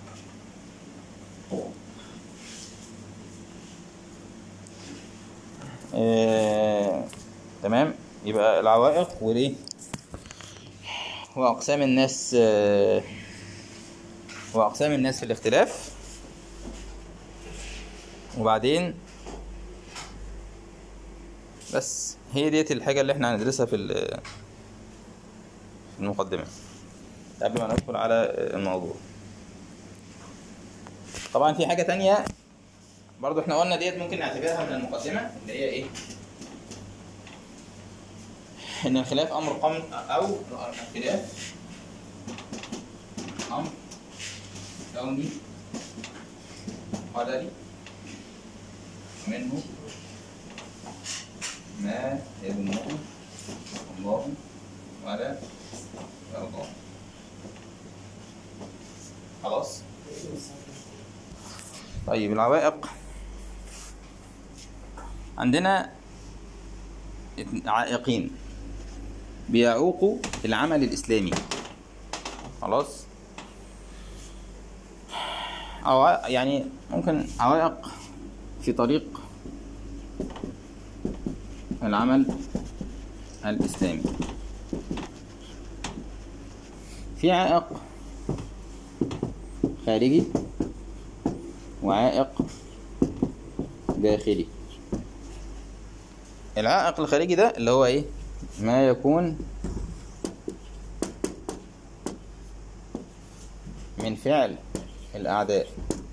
S1: آه، تمام يبقى العوائق والايه واقسام الناس آه، واقسام الناس في الاختلاف وبعدين بس هي ديت الحاجه اللي احنا هندرسها في ال- في المقدمه قبل ما ندخل على الموضوع طبعا في حاجه تانية برضو احنا قلنا ديت ممكن نعتبرها من المقدمه اللي هي ايه ان الخلاف امر قم او الخلاف امر كوني قدري منه ما يذمه الله ولا يرضاه خلاص طيب العوائق عندنا اتن- عائقين بيعوقوا العمل الإسلامي خلاص عوائق يعني ممكن عوائق في طريق العمل الإسلامي في عائق خارجي وعائق داخلي العائق الخارجي ده اللي هو ايه ما يكون من فعل الأعداء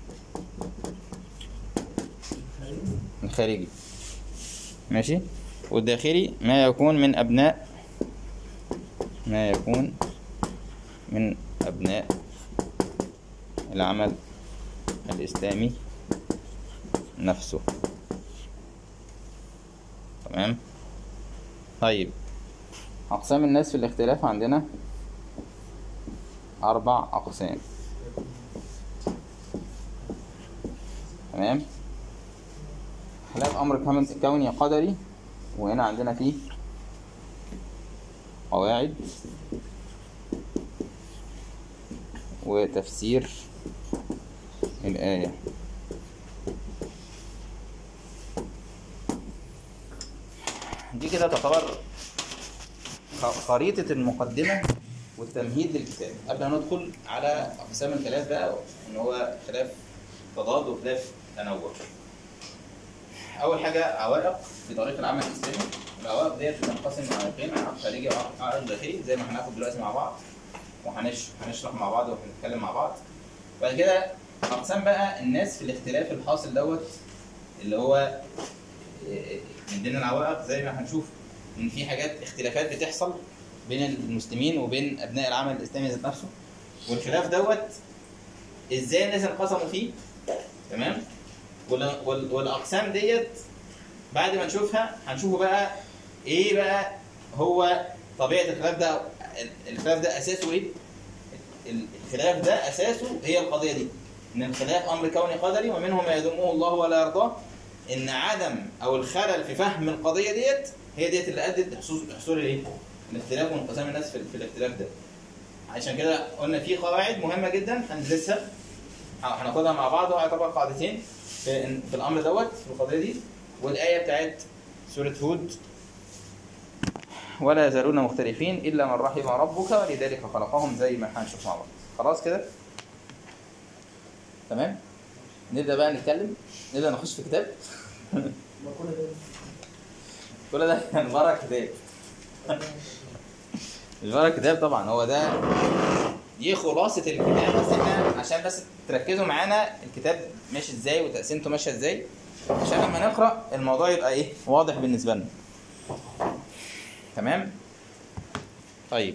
S1: الخارجي ماشي والداخلي ما يكون من أبناء ما يكون من أبناء العمل الإسلامي نفسه تمام طيب أقسام الناس في الاختلاف عندنا أربع أقسام تمام خلاف أمر كون- كوني قدري وهنا عندنا فيه قواعد وتفسير الآية دي كده تعتبر خ- خريطة المقدمة والتمهيد للكتاب قبل ما ندخل على أقسام الخلاف بقى إن هو خلاف تضاد وخلاف تنوع أول حاجة عوائق في طريق العمل الإسلامي العوائق ديت بتنقسم لعائقين عائق خارجي وعائق داخلي زي ما هناخد دلوقتي مع بعض وهنش هنشرح مع بعض وهنتكلم مع بعض بعد كده أقسام بقى الناس في الاختلاف الحاصل دوت اللي هو إيه، من ضمن العوائق زي ما هنشوف ان في حاجات اختلافات بتحصل بين المسلمين وبين ابناء العمل الاسلامي ذات نفسه والخلاف دوت ازاي الناس انقسموا فيه تمام وال- وال- والاقسام ديت بعد ما نشوفها هنشوفه بقى ايه بقى هو طبيعه الخلاف ده ال- الخلاف ده اساسه ايه ال- الخلاف ده اساسه هي القضيه دي ان الخلاف امر كوني قدري ومنه ما يذمه الله ولا يرضاه ان عدم او الخلل في فهم القضيه ديت هي ديت اللي ادت لحصول حصول الايه؟ الاختلاف وانقسام الناس في, في الاختلاف ده. عشان كده قلنا في قواعد مهمه جدا هندرسها هناخدها مع بعض وهيعتبر قاعدتين في, في الامر دوت في القضيه دي والايه بتاعت سوره هود ولا يزالون مختلفين الا من رحم ربك ولذلك خلقهم زي ما هنشوف مع بعض. خلاص كده؟ تمام؟ نبدا بقى نتكلم نبدا نخش في كتاب كل ده كان بره كتاب مش بره كتاب طبعا هو ده دي خلاصة الكتاب بس احنا عشان بس تركزوا معانا الكتاب ماشي ازاي وتقسيمته ماشية ازاي عشان لما نقرأ الموضوع يبقى ايه واضح بالنسبة لنا تمام طيب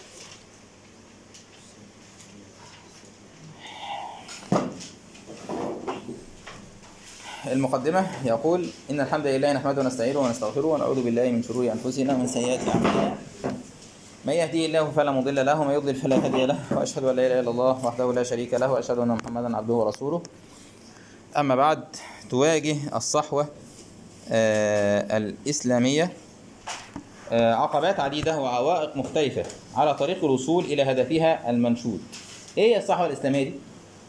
S1: المقدمة يقول إن الحمد لله نحمده ونستعينه ونستغفره ونعوذ بالله من شرور أنفسنا ومن سيئات أعمالنا من يهديه الله فلا مضل له ومن يضلل فلا هادي له وأشهد أن لا إله إلا الله وحده لا شريك له وأشهد أن محمدا عبده ورسوله أما بعد تواجه الصحوة آه، الإسلامية آه، عقبات عديدة وعوائق مختلفة على طريق الوصول إلى هدفها المنشود إيه هي الصحوة الإسلامية دي؟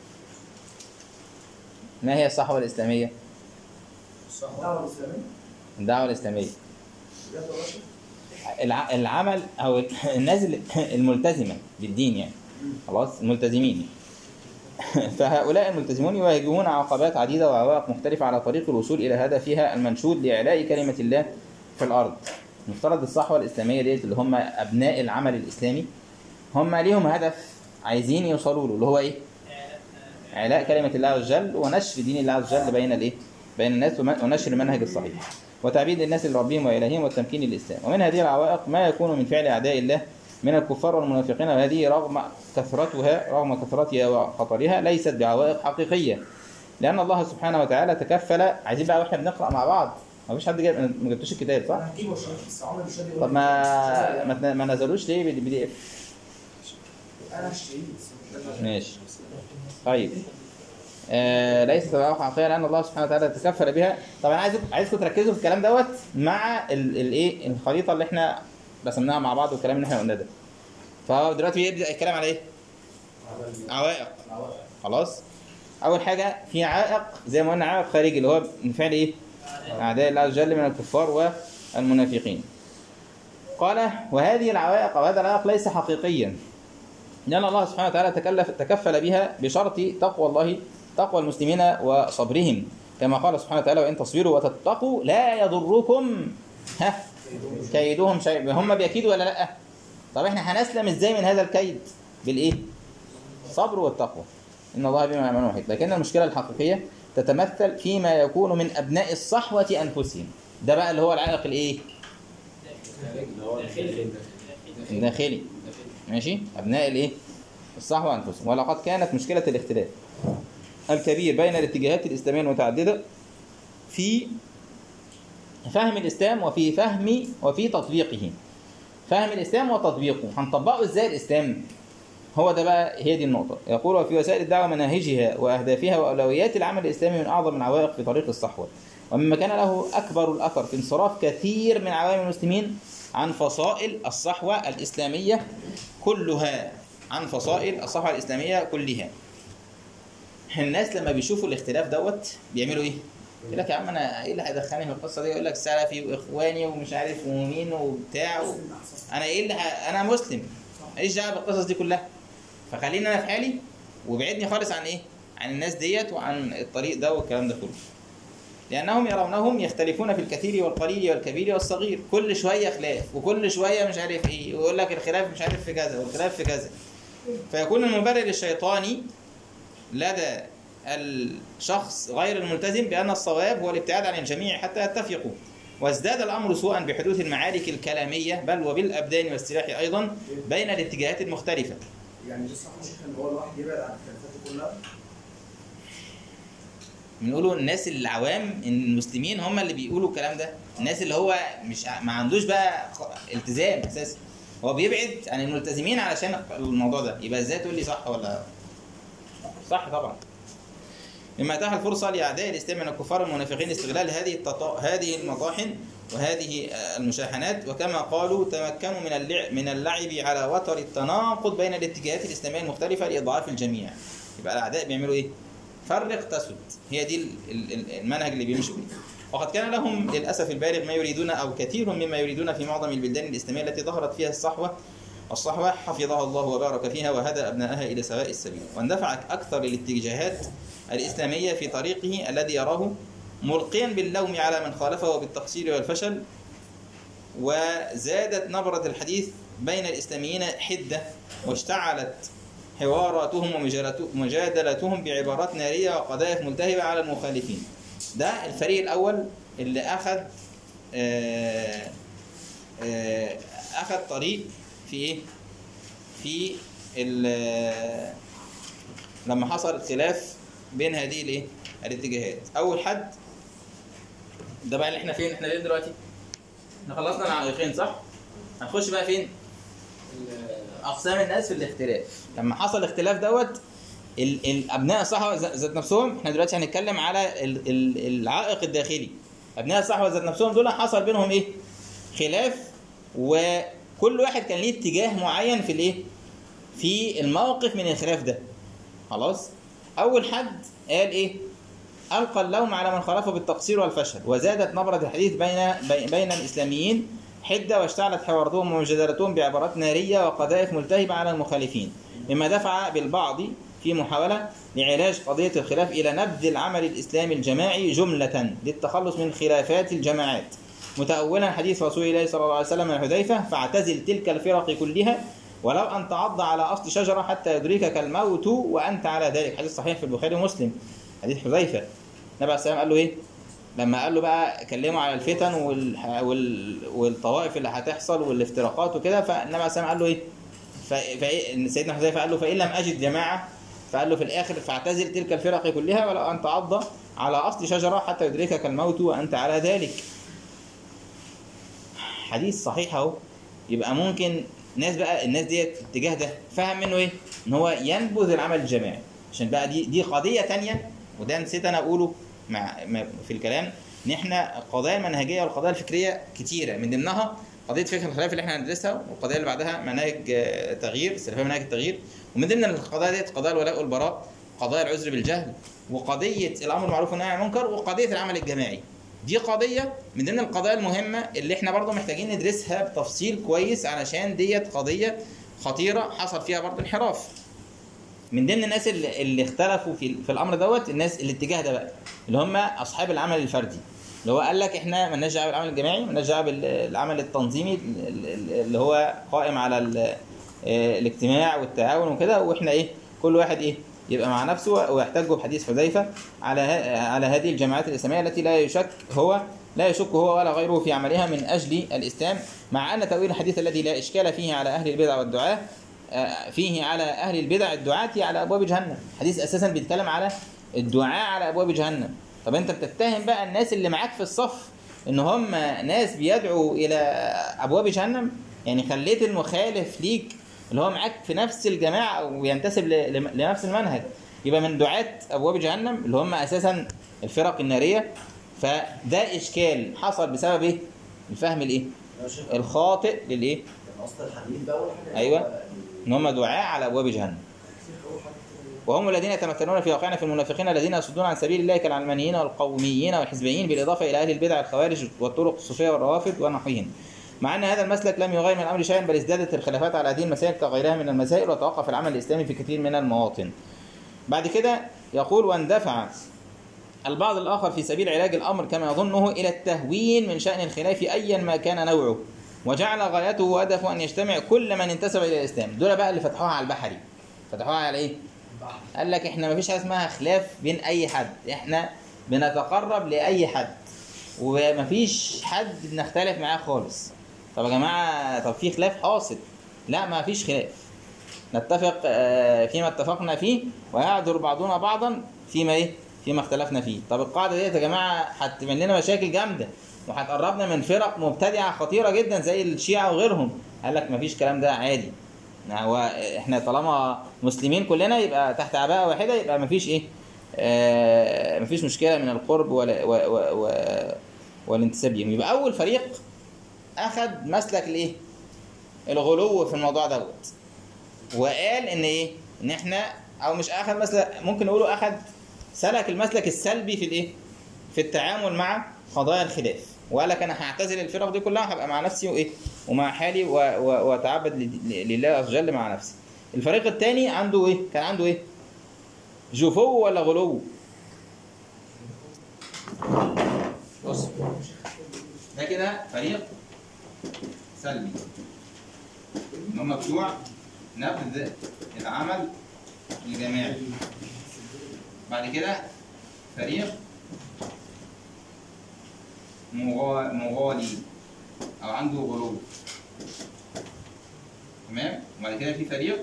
S1: ما هي الصحوة الإسلامية؟
S3: الدعوة الإسلامية
S1: الدعوة الإسلامية
S3: بجد والله؟
S1: الع- العمل أو الناس ال- الملتزمة بالدين يعني خلاص الملتزمين فهؤلاء الملتزمون يواجهون عقبات عديدة وعوائق مختلفة على طريق الوصول إلى هدفها المنشود لإعلاء كلمة الله في الأرض مفترض الصحوة الإسلامية ديت اللي هم أبناء العمل الإسلامي هم ليهم هدف عايزين يوصلوا له اللي هو إيه؟ إعلاء كلمة الله عز وجل ونشر دين الله عز وجل بين الإيه؟ بين الناس وم- ونشر المنهج الصحيح وتعبيد الناس لربهم وإلههم والتمكين للإسلام ومن هذه العوائق ما يكون من فعل أعداء الله من الكفار والمنافقين وهذه رغم كثرتها رغم كثرتها وخطرها ليست بعوائق حقيقية لأن الله سبحانه وتعالى تكفل عايزين بقى واحنا بنقرأ مع بعض ما فيش حد جايب ما جبتوش الكتاب صح؟
S3: أنا هجيبه عشان بس عمري مش راضي
S1: طب ما ما, تن- ما نزلوش ليه بالبي دي اف؟
S3: أنا هشتريه بس مش راضي.
S1: ماشي طيب آه ليست بعوائق حقيقية لأن الله سبحانه وتعالى تكفل بها طبعا عايز عايزكم تركزوا في الكلام دوت مع الايه الخريطة اللي احنا رسمناها مع بعض والكلام اللي احنا قلناه ده فهو دلوقتي يبدأ الكلام على ايه؟ عوائق خلاص اول حاجه في عائق زي ما قلنا عائق خارجي اللي هو من فعل ايه اعداء الله عز وجل من الكفار والمنافقين قال وهذه العوائق او هذا العائق ليس حقيقيا لان الله سبحانه وتعالى تكلف تكفل بها بشرط تقوى الله تقوى المسلمين وصبرهم كما قال سبحانه وتعالى وان تصبروا وتتقوا لا يضركم ها كيدهم شيء هم بيكيدوا ولا لا طب احنا هنسلم ازاي من هذا الكيد بالايه الصبر والتقوى إن الله بما يعملون محيط لكن المشكلة الحقيقية تتمثل فيما يكون من أبناء الصحوة أنفسهم ده بقى اللي هو العائق الإيه؟ الداخلي ماشي أبناء الإيه؟ الصحوة أنفسهم ولقد كانت مشكلة الاختلاف الكبير بين الاتجاهات الإسلامية المتعددة في فهم الإسلام وفي فهم وفي تطبيقه فهم الإسلام وتطبيقه هنطبقه إزاي الإسلام؟ هو ده بقى هي دي النقطة يقول وفي وسائل الدعوة مناهجها وأهدافها وأولويات العمل الإسلامي من أعظم العوائق في طريق الصحوة ومما كان له أكبر الأثر في انصراف كثير من عوام المسلمين عن فصائل الصحوة الإسلامية كلها عن فصائل الصحوة الإسلامية كلها الناس لما بيشوفوا الاختلاف دوت بيعملوا ايه؟ يقول لك يا عم انا ايه اللي هيدخلني في القصه دي يقول لك سلفي واخواني ومش عارف ومين وبتاع و... انا ايه اللي ه... انا مسلم ماليش دعوه بالقصص دي كلها فخليني انا في حالي وابعدني خالص عن ايه؟ عن الناس ديت وعن الطريق ده والكلام ده كله. لانهم يرونهم يختلفون في الكثير والقليل والكبير والصغير، كل شويه خلاف وكل شويه مش عارف ايه ويقول لك الخلاف مش عارف في كذا والخلاف في كذا. فيكون المبرر الشيطاني لدى الشخص غير الملتزم بأن الصواب هو الابتعاد عن الجميع حتى يتفقوا وازداد الأمر سوءا بحدوث المعارك الكلامية بل وبالأبدان والسلاح أيضا بين الاتجاهات المختلفة
S3: يعني ده صح يا شيخ ان هو الواحد يبعد عن الخلافات كلها
S1: بنقولوا الناس العوام المسلمين هم اللي بيقولوا الكلام ده الناس اللي هو مش ع- ما عندوش بقى خ- التزام اساسا هو بيبعد عن الملتزمين علشان الموضوع ده يبقى ازاي تقول لي صح ولا صح طبعا مما اتاح الفرصه لاعداء الاسلام من الكفار والمنافقين استغلال هذه التط... هذه المطاحن وهذه آه، المشاحنات وكما قالوا تمكنوا من اللعب من اللعب على وتر التناقض بين الاتجاهات الاسلاميه المختلفه لاضعاف الجميع يبقى الاعداء بيعملوا ايه؟ فرق تسد هي دي ال- ال- ال- المنهج اللي بيمشوا بيه وقد كان لهم للاسف البالغ ما يريدون او كثير مما يريدون في معظم البلدان الاسلاميه التي ظهرت فيها الصحوه الصحوة حفظها الله وبارك فيها وهدى أبنائها إلى سواء السبيل واندفعت أكثر الاتجاهات الإسلامية في طريقه الذي يراه ملقيا باللوم على من خالفه وبالتقصير والفشل وزادت نبرة الحديث بين الإسلاميين حدة واشتعلت حواراتهم ومجادلت- ومجادلتهم بعبارات نارية وقذائف ملتهبة على المخالفين ده الفريق الأول اللي أخذ آه، آه، أخذ طريق في ايه في ال- لما حصل خلاف بين هذه الايه الاتجاهات اول حد ده بقى اللي احنا فين احنا فين دلوقتي احنا خلصنا العائقين صح هنخش بقى فين اقسام الناس في الاختلاف لما حصل اختلاف دوت ال- الابناء الصحوه ذ- ذات نفسهم احنا دلوقتي هنتكلم على ال- ال- العائق الداخلي ابناء الصحوه ذات نفسهم دول حصل بينهم ايه خلاف وكل واحد كان ليه اتجاه معين في الايه في الموقف من الخلاف ده خلاص اول حد قال ايه القى اللوم على من خالفه بالتقصير والفشل وزادت نبره الحديث بين بين- بين الاسلاميين حده واشتعلت حواراتهم ومجادلتهم بعبارات ناريه وقذائف ملتهبه على المخالفين مما دفع بالبعض في محاوله لعلاج قضيه الخلاف الى نبذ العمل الاسلامي الجماعي جمله للتخلص من خلافات الجماعات متأولا حديث رسول الله صلى الله عليه وسلم من حذيفة فاعتزل تلك الفرق كلها ولو أن تعض على أصل شجرة حتى يدركك الموت وأنت على ذلك حديث صحيح في البخاري ومسلم حديث حذيفة النبي عليه السلام قال له إيه لما قال له بقى كلمه على الفتن وال... وال... والطوائف اللي هتحصل والافتراقات وكده فالنبي عليه السلام قال له ايه ف... فإيه سيدنا حذيفه قال له فان لم اجد جماعه فقال له في الاخر فاعتزل تلك الفرق كلها ولو ان تعض على اصل شجره حتى يدركك الموت وانت على ذلك حديث صحيح اهو يبقى ممكن ناس بقى الناس ديت في الاتجاه ده فهم منه ايه ان هو ينبذ العمل الجماعي عشان بقى دي دي قضيه تانية وده نسيت انا اقوله مع مع- في الكلام ان احنا القضايا المنهجيه والقضايا الفكريه كتيره من ضمنها قضيه فقه الخلاف اللي احنا هندرسها والقضيه اللي بعدها مناهج آه، تغيير السلفيه مناهج التغيير ومن ضمن القضايا ديت قضايا الولاء والبراء قضايا العذر بالجهل وقضيه الامر بالمعروف والنهي عن المنكر وقضيه العمل الجماعي دي قضيه من ضمن القضايا المهمه اللي احنا برضو محتاجين ندرسها بتفصيل كويس علشان ديت قضيه خطيره حصل فيها برضو انحراف من ضمن الناس اللي, اللي اختلفوا في في الامر دوت الناس الاتجاه ده بقى اللي هم اصحاب العمل الفردي اللي هو قال لك احنا مالناش دعوه بالعمل الجماعي مالناش دعوه بالعمل التنظيمي ال- ال- اللي هو قائم على ال- آه، الاجتماع والتعاون وكده واحنا ايه كل واحد ايه يبقى مع نفسه ويحتج بحديث حذيفه على ه- على هذه الجماعات الاسلاميه التي لا يشك هو لا يشك هو ولا غيره في عملها من اجل الاسلام مع ان تاويل الحديث الذي لا اشكال فيه على اهل البدع والدعاه آه، فيه على اهل البدع الدعاة على ابواب جهنم حديث اساسا بيتكلم على الدعاء على ابواب جهنم طب انت بتتهم بقى الناس اللي معاك في الصف ان هم ناس بيدعوا الى ابواب جهنم يعني خليت المخالف ليك اللي هو معاك في نفس الجماعه وينتسب ل- ل- لنفس المنهج يبقى من دعاة ابواب جهنم اللي هم اساسا الفرق الناريه فده اشكال حصل بسبب ايه الفهم الايه الخاطئ للايه
S3: كان اصل الحديث ده اول حاجه
S1: أيوة. ان هم دعاة على ابواب جهنم وهم الذين يتمثلون في واقعنا في المنافقين الذين يصدون عن سبيل الله كالعلمانيين والقوميين والحزبيين بالاضافه الى اهل البدع الخوارج والطرق الصوفيه والروافض ونحوهم مع ان هذا المسلك لم يغير من الامر شيئا بل ازدادت الخلافات على هذه المسائل كغيرها من المسائل وتوقف العمل الاسلامي في كثير من المواطن بعد كده يقول واندفع البعض الآخر في سبيل علاج الأمر كما يظنه إلى التهوين من شأن الخلاف أيا ما كان نوعه وجعل غايته وهدفه أن يجتمع كل من انتسب إلى الإسلام دول بقى اللي فتحوها على البحري فتحوها على إيه؟ قال لك إحنا مفيش حاجة اسمها خلاف بين أي حد إحنا بنتقرب لأي حد ومفيش حد بنختلف معاه خالص طب يا جماعة طب في خلاف حاصل لا ما فيش خلاف نتفق آه، فيما اتفقنا فيه ويعذر بعضنا بعضا فيما ايه فيما اختلفنا فيه طب القاعده ديت يا جماعه هتعمل لنا مشاكل جامده وهتقربنا من فرق مبتدعه خطيره جدا زي الشيعه وغيرهم قال لك مفيش الكلام ده عادي هو احنا طالما مسلمين كلنا يبقى تحت عباءه واحده يبقى مفيش ايه آه مفيش مشكله من القرب ولا و و و والانتساب ليهم يبقى اول فريق اخذ مسلك الايه الغلو في الموضوع دوت وقال ان ايه ان احنا او مش اخذ مسلك ممكن نقوله اخذ سلك المسلك السلبي في الايه في التعامل مع قضايا الخلاف وقال لك انا هعتزل الفرق دي كلها هبقى مع نفسي وايه ومع حالي و- و- واتعبد ل- لله عز وجل مع نفسي الفريق الثاني عنده ايه كان عنده ايه جفو ولا غلو بص ده كده فريق سلبي ان هم بتوع نبذ العمل الجماعي بعد كده فريق مغا- مغالي او عنده غلو تمام وبعد كده في فريق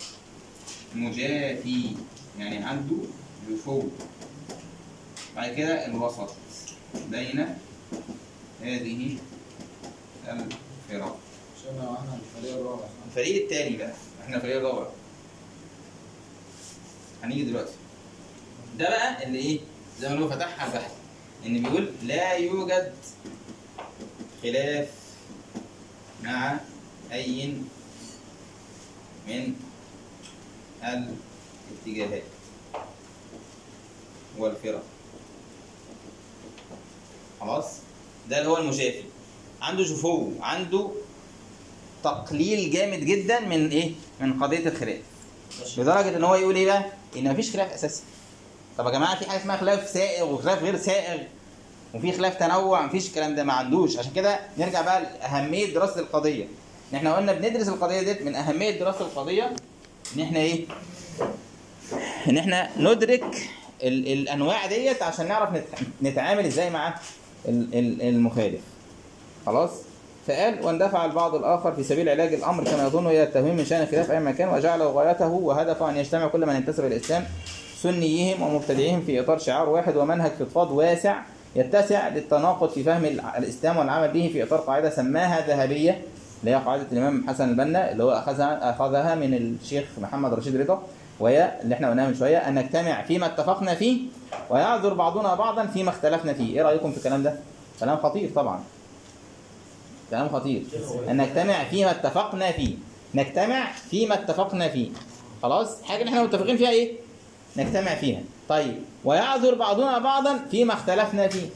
S1: مجافي يعني عنده جفو بعد كده الوسط بين هذه الفرق
S5: عشان لو احنا الفريق الرابع
S1: الفريق التاني بقى احنا الفريق الرابع هنيجي دلوقتي ده بقى اللي ايه زي ما هو فتحها البحث ان بيقول لا يوجد خلاف مع اي من الاتجاهات والفرق خلاص ده اللي هو المشافي عنده جفو عنده تقليل جامد جدا من ايه من قضيه الخلاف لدرجه ان هو يقول ايه بقى ان مفيش خلاف اساسي طب يا جماعه في حاجه اسمها خلاف سائغ وخلاف غير سائغ وفي خلاف تنوع مفيش الكلام ده ما عندوش عشان كده نرجع بقى لاهميه دراسه القضيه ان احنا قلنا بندرس القضيه ديت من اهميه دراسه القضيه ان احنا ايه ان احنا ندرك ال الانواع ديت عشان نعرف نت- نتعامل ازاي مع ال- ال- المخالف خلاص فقال واندفع البعض الاخر في سبيل علاج الامر كما يظن الى التهويم من شان الخلاف اي مكان وجعله غايته وهدفه ان يجتمع كل من ينتسب الى الاسلام سنيهم ومبتدعيهم في اطار شعار واحد ومنهج فضفاض واسع يتسع للتناقض في فهم الع- الاسلام والعمل به في اطار قاعده سماها ذهبيه اللي هي قاعده الامام حسن البنا اللي هو اخذها اخذها من الشيخ محمد رشيد رضا وهي اللي احنا قلناها من شويه ان نجتمع فيما اتفقنا فيه ويعذر بعضنا بعضا فيما اختلفنا فيه ايه رايكم في الكلام ده كلام خطير طبعا كلام خطير ان نجتمع فيما اتفقنا فيه نجتمع فيما اتفقنا فيه خلاص حاجه اللي احنا متفقين فيها ايه نجتمع فيها طيب ويعذر بعضنا بعضا فيما اختلفنا فيه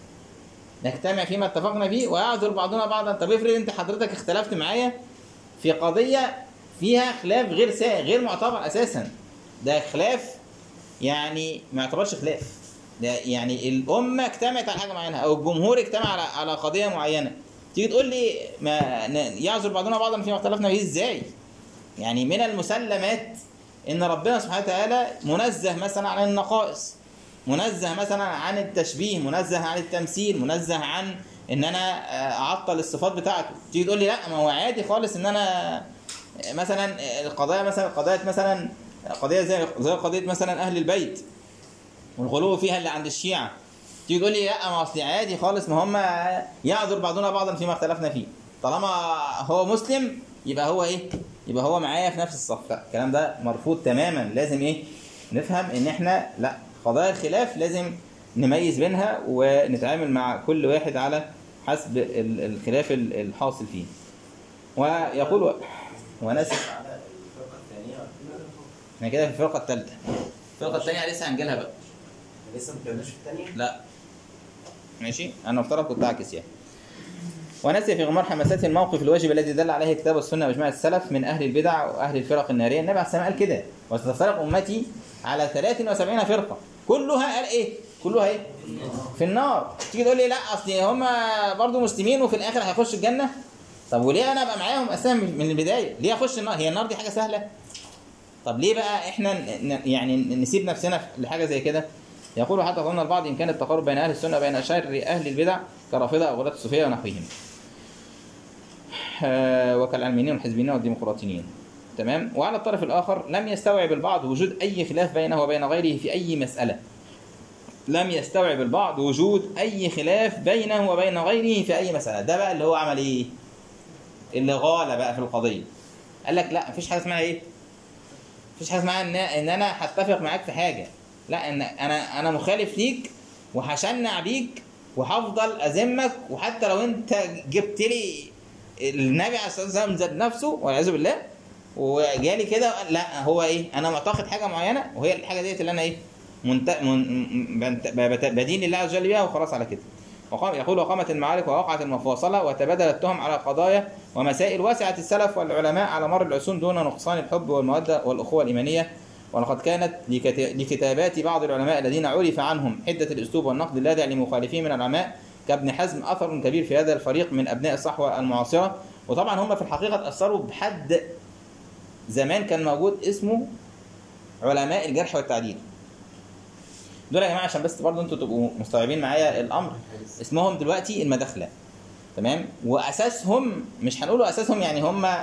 S1: نجتمع فيما اتفقنا فيه ويعذر بعضنا بعضا طب افرض انت حضرتك اختلفت معايا في قضيه فيها خلاف غير سائغ غير معتبر اساسا ده خلاف يعني ما يعتبرش خلاف ده يعني الامه اجتمعت على حاجه معينه او الجمهور اجتمع على على قضيه معينه تيجي تقول لي ما ن- يعذر بعضنا بعضا فيما اختلفنا فيه ازاي يعني من المسلمات ان ربنا سبحانه وتعالى منزه مثلا عن النقائص منزه مثلا عن التشبيه منزه عن التمثيل منزه عن ان انا آه، اعطل الصفات بتاعته تيجي تقول لي لا ما هو عادي خالص ان انا آه، مثلا آه، القضايا مثلا قضايا مثلا قضيه زي زي قضيه مثلا اهل البيت والغلو فيها اللي عند الشيعه تيجي تقول لي لا ما اصل عادي خالص ما هم يعذر بعضنا بعضا فيما اختلفنا فيه طالما هو مسلم يبقى هو ايه يبقى هو معايا في نفس الصف لا الكلام ده مرفوض تماما لازم ايه نفهم ان احنا لا قضايا الخلاف لازم نميز بينها ونتعامل مع كل واحد على حسب ال- الخلاف ال- الحاصل فيه ويقول ونسف
S2: على الفرقه الثانيه
S1: احنا كده في الفرقه الثالثه الفرقه الثانيه لسه هنجيلها بقى
S2: لسه ما اتكلمناش في الثانيه
S1: لا ماشي انا افترض كنت عاكس يعني ونسي في غمار حماسات الموقف الواجب الذي دل عليه كتاب السنه واجماع السلف من اهل البدع واهل الفرق الناريه النبي عليه السلام قال كده وستفترق امتي على 73 فرقه كلها قال ايه كلها ايه في النار تيجي تقول لي لا اصل هم برضو مسلمين وفي الاخر هيخشوا الجنه طب وليه انا ابقى معاهم اساسا من البدايه ليه اخش النار هي النار دي حاجه سهله طب ليه بقى احنا ن- ن- يعني نسيب نفسنا لحاجه زي كده يقول حتى ظن البعض ان كان التقارب بين اهل السنه وبين شر اهل البدع كرافضه او غلاة الصوفيه ونحوهم آه، وكالعلمانيين والحزبيين والديمقراطيين تمام وعلى الطرف الاخر لم يستوعب البعض وجود اي خلاف بينه وبين غيره في اي مساله لم يستوعب البعض وجود اي خلاف بينه وبين غيره في اي مساله ده بقى اللي هو عمل ايه اللي غال بقى في القضيه قال لك لا مفيش حاجه اسمها ايه مفيش حاجه اسمها ان ان انا هتفق معاك في حاجه لا ان انا انا مخالف ليك وهشنع بيك وهفضل اذمك وحتى لو انت جبت لي النبي عليه الصلاه والسلام ذات نفسه والعياذ بالله وجالي كده لا هو ايه انا معتقد حاجه معينه وهي الحاجه ديت اللي انا ايه منت... من... بنت... بت- بدين الله عز وجل بها وخلاص على كده وقام يقول وقامت المعارك ووقعت المفاصله وتبادل التهم على قضايا ومسائل وسعت السلف والعلماء على مر العصور دون نقصان الحب والموده والاخوه الايمانيه ولقد كانت لكت- لكتابات بعض العلماء الذين عرف عنهم حده الاسلوب والنقد اللاذع لمخالفين من العلماء كابن حزم اثر كبير في هذا الفريق من ابناء الصحوه المعاصره وطبعا هم في الحقيقه تاثروا بحد زمان كان موجود اسمه علماء الجرح والتعديل دول يا جماعه عشان بس برضه انتوا تبقوا مستوعبين معايا الامر اسمهم دلوقتي المداخله تمام واساسهم مش هنقوله اساسهم يعني هم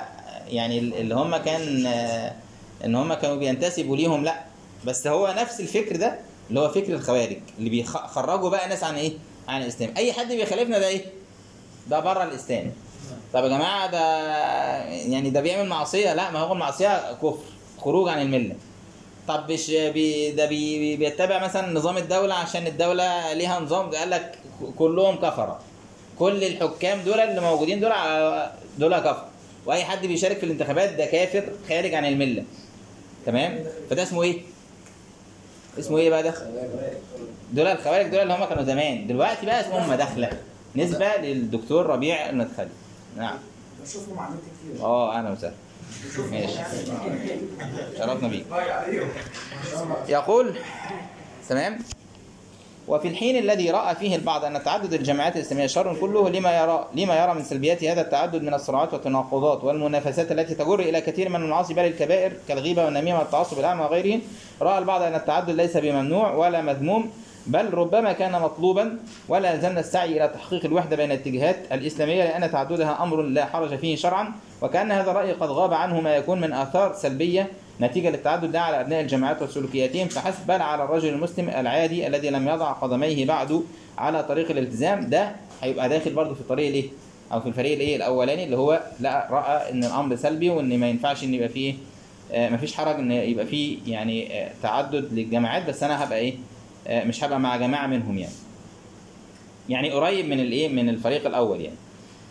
S1: يعني اللي هم كان آه، ان هم كانوا بينتسبوا ليهم لا بس هو نفس الفكر ده اللي هو فكر الخوارج اللي بيخرجوا بقى ناس عن ايه عن الاسلام اي حد بيخالفنا ده ايه ده بره الاسلام طب يا جماعه ده يعني ده بيعمل معصيه لا ما هو المعصيه كفر خروج عن المله طب مش بي ده بي بي- بيتبع مثلا نظام الدوله عشان الدوله ليها نظام قال لك كلهم كفره كل الحكام دول اللي موجودين دول على- دول كفر واي حد بيشارك في الانتخابات ده كافر خارج عن المله تمام فده اسمه ايه اسمه ايه بقى ده دول الخوارج دول اللي هم كانوا زمان دلوقتي بقى اسمهم مداخله نسبه للدكتور ربيع المدخلي نعم
S3: بشوفهم على النت كتير
S1: اه اهلا وسهلا ماشي شرفنا بيك يقول تمام وفي الحين الذي راى فيه البعض ان تعدد الجماعات الاسلاميه شر كله لما يرى لما يرى من سلبيات هذا التعدد من الصراعات والتناقضات والمنافسات التي تجر الى كثير من المعاصي بل الكبائر كالغيبه والنميمه والتعصب الاعمى وغيره راى البعض ان التعدد ليس بممنوع ولا مذموم بل ربما كان مطلوبا ولا زلنا السعي الى تحقيق الوحده بين الاتجاهات الاسلاميه لان تعددها امر لا حرج فيه شرعا وكان هذا الراي قد غاب عنه ما يكون من اثار سلبيه نتيجه للتعدد ده على ابناء الجماعات وسلوكياتهم فحسب بل على الرجل المسلم العادي الذي لم يضع قدميه بعد على طريق الالتزام ده هيبقى داخل برضه في الطريق الايه او في الفريق الايه الاولاني اللي هو لا راى ان الامر سلبي وان ما ينفعش ان يبقى فيه آه، مفيش حرج ان يبقى فيه يعني آه، تعدد للجماعات بس انا هبقى ايه آه، مش هبقى مع جماعه منهم يعني يعني قريب من الايه من الفريق الاول يعني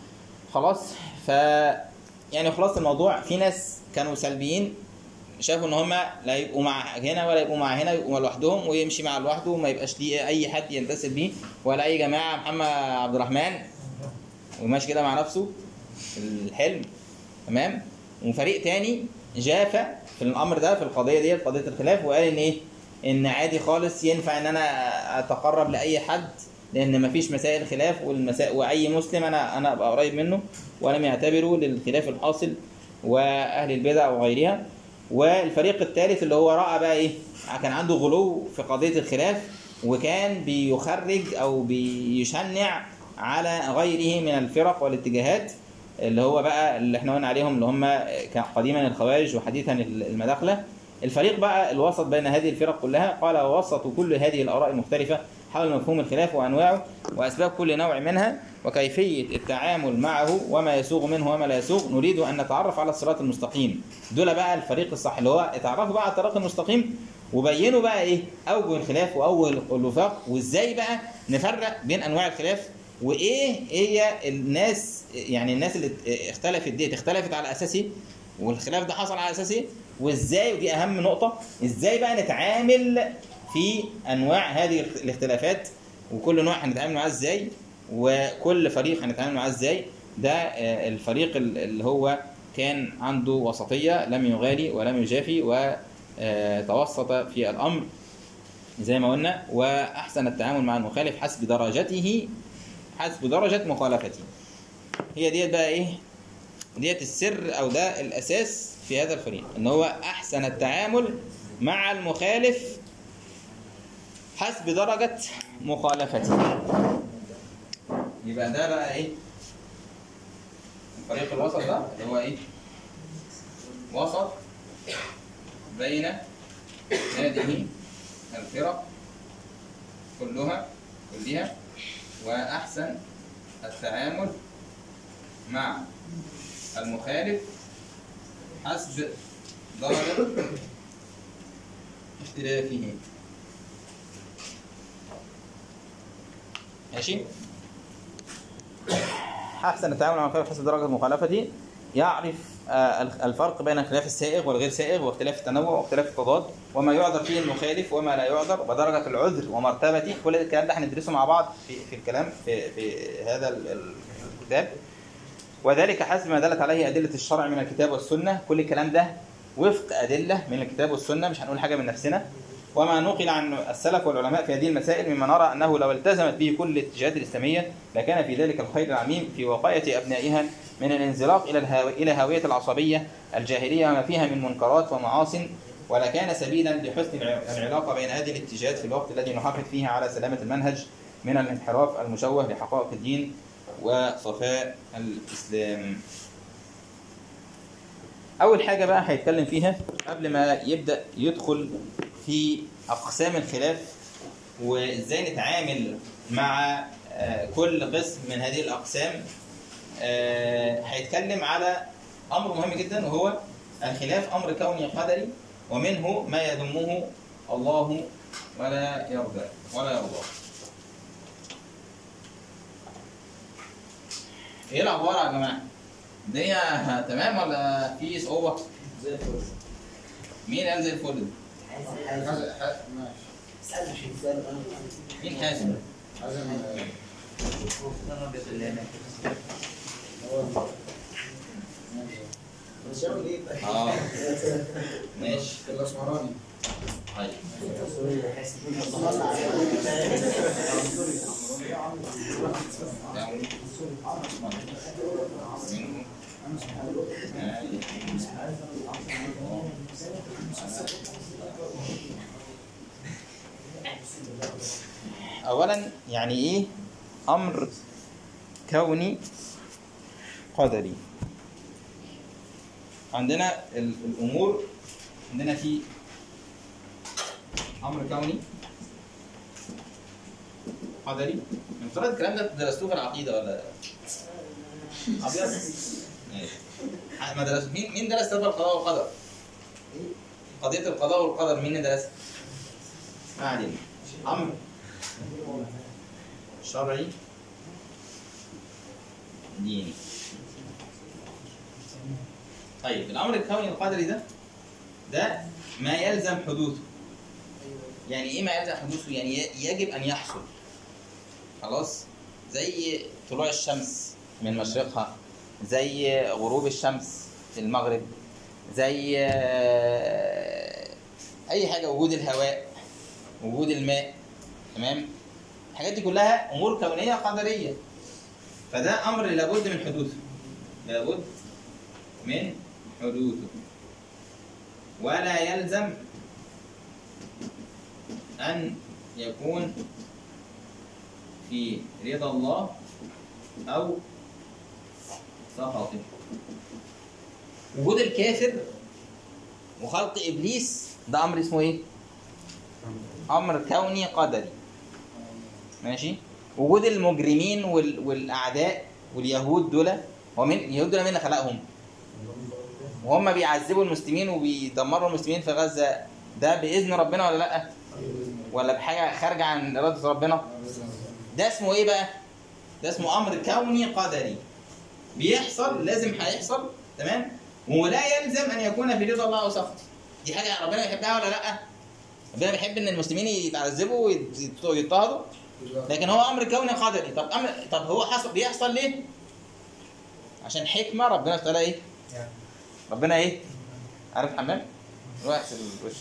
S1: خلاص ف يعني خلاص الموضوع في ناس كانوا سلبيين شافوا ان هم لا يبقوا مع هنا ولا يبقوا مع هنا يبقوا لوحدهم ويمشي مع لوحده وما يبقاش ليه اي حد ينتسب بيه ولا اي جماعه محمد عبد الرحمن وماشي كده مع نفسه في الحلم تمام وفريق تاني جافى في الامر ده في القضيه دي قضيه الخلاف وقال ان ايه ان عادي خالص ينفع ان انا اتقرب لاي حد لان مفيش مسائل خلاف والمسائل واي مسلم انا انا ابقى قريب منه ولم يعتبروا للخلاف الحاصل واهل البدع وغيرها والفريق الثالث اللي هو راى بقى ايه كان عنده غلو في قضيه الخلاف وكان بيخرج او بيشنع على غيره من الفرق والاتجاهات اللي هو بقى اللي احنا قلنا عليهم اللي هم كان قديما الخوارج وحديثا المداخله الفريق بقى الوسط بين هذه الفرق كلها قال ووسط كل هذه الاراء المختلفه حول مفهوم الخلاف وانواعه واسباب كل نوع منها وكيفيه التعامل معه وما يسوغ منه وما لا يسوغ نريد ان نتعرف على الصراط المستقيم دول بقى الفريق الصح اللي هو اتعرفوا بقى على الطريق المستقيم وبينوا بقى ايه اوجه الخلاف واوجه الوفاق وازاي بقى نفرق بين انواع الخلاف وايه هي الناس يعني الناس اللي اختلفت ديت اختلفت على اساس ايه والخلاف ده حصل على اساس ايه وازاي ودي اهم نقطه ازاي بقى نتعامل في انواع هذه الاختلافات وكل نوع هنتعامل معاه ازاي وكل فريق هنتعامل معاه ازاي ده آه، الفريق ال- اللي هو كان عنده وسطيه لم يغالي ولم يجافي وتوسط في الامر زي ما قلنا واحسن التعامل مع المخالف حسب درجته حسب درجه مخالفته هي ديت بقى ايه ديت السر او ده الاساس في هذا الفريق ان هو احسن التعامل مع المخالف حسب درجة مخالفته يبقى ده بقى ايه الفريق الوسط ده اللي هو ايه وسط بين هذه الفرق كلها كلها وأحسن التعامل مع المخالف حسب درجة اختلافه ماشي أحسن التعامل مع المخالف حسب درجة مخالفته يعرف آه، الفرق بين الخلاف السائغ والغير سائغ واختلاف التنوع واختلاف التضاد وما يعذر فيه المخالف وما لا يعذر ودرجة العذر ومرتبته كل الكلام ده هندرسه مع بعض في, في الكلام في, في هذا ال- ال- الكتاب وذلك حسب ما دلت عليه أدلة الشرع من الكتاب والسنة كل الكلام ده وفق أدلة من الكتاب والسنة مش هنقول حاجة من نفسنا وما نقل عن السلف والعلماء في هذه المسائل مما نرى أنه لو التزمت به كل الاتجاهات الإسلامية لكان في ذلك الخير العميم في وقاية أبنائها من الانزلاق إلى الهاو... إلى هاوية العصبية الجاهلية وما فيها من منكرات ومعاصٍ ولكان سبيلا لحسن الع- العلاقة بين هذه الاتجاهات في الوقت الذي نحافظ فيه على سلامة المنهج من الانحراف المشوه لحقائق الدين وصفاء الإسلام اول حاجه بقى هيتكلم فيها قبل ما يبدا يدخل في اقسام الخلاف وازاي نتعامل مع آه، كل قسم من هذه الاقسام آه، هيتكلم على امر مهم جدا وهو الخلاف امر كوني قدري ومنه ما يذمه الله ولا يرضى ولا يرضى ايه الاخبار يا جماعه الدنيا تمام ولا في صعوبه
S3: زي الفل
S1: مين قال زي الفل ده؟
S5: حازم ح- ماشي
S3: اسألني شيء اسألني انا
S1: مين حازم
S5: حازم آه، هو ماشي
S3: مش هعمل ايه طيب
S1: اه ماشي
S5: الاسمراني
S1: طيب
S3: صلى على
S1: اولا يعني ايه امر كوني قدري عندنا ال- الامور عندنا في امر كوني قدري المفترض الكلام ده درستوه في العقيده ولا ابيض ماشي. ما درس مين مين درس طب القضاء والقدر قضيه القضاء والقدر مين درسها ما علينا امر شرعي ديني طيب الامر الكوني القدري ده ده ما يلزم حدوثه يعني ايه ما يلزم حدوثه يعني ي- يجب ان يحصل خلاص زي طلوع الشمس من مشرقها زي غروب الشمس في المغرب زي آه، اي حاجه وجود الهواء وجود الماء تمام الحاجات دي كلها امور كونيه قدريه فده امر لابد من حدوثه لابد من حدوثه ولا يلزم ان يكون في رضا الله او سخطه وجود الكافر وخلق ابليس ده امر اسمه ايه امر كوني قدري ماشي وجود المجرمين وال... والاعداء واليهود دول هو مين اليهود دول مين اللي خلقهم وهم بيعذبوا المسلمين وبيدمروا المسلمين في غزه ده باذن ربنا ولا لا ولا بحاجه خارجه عن اراده ربنا ده اسمه ايه بقى ده اسمه امر كوني قدري بيحصل لازم هيحصل تمام ولا يلزم ان يكون في رضا الله وسخطه دي حاجه ربنا يحبها ولا لا ربنا بيحب ان المسلمين يتعذبوا ويت- ويضطهدوا لكن هو امر كوني قدري طب امر طب هو حصل بيحصل ليه عشان حكمه ربنا تعالى ايه ربنا ايه عارف حمام روح اغسل الوش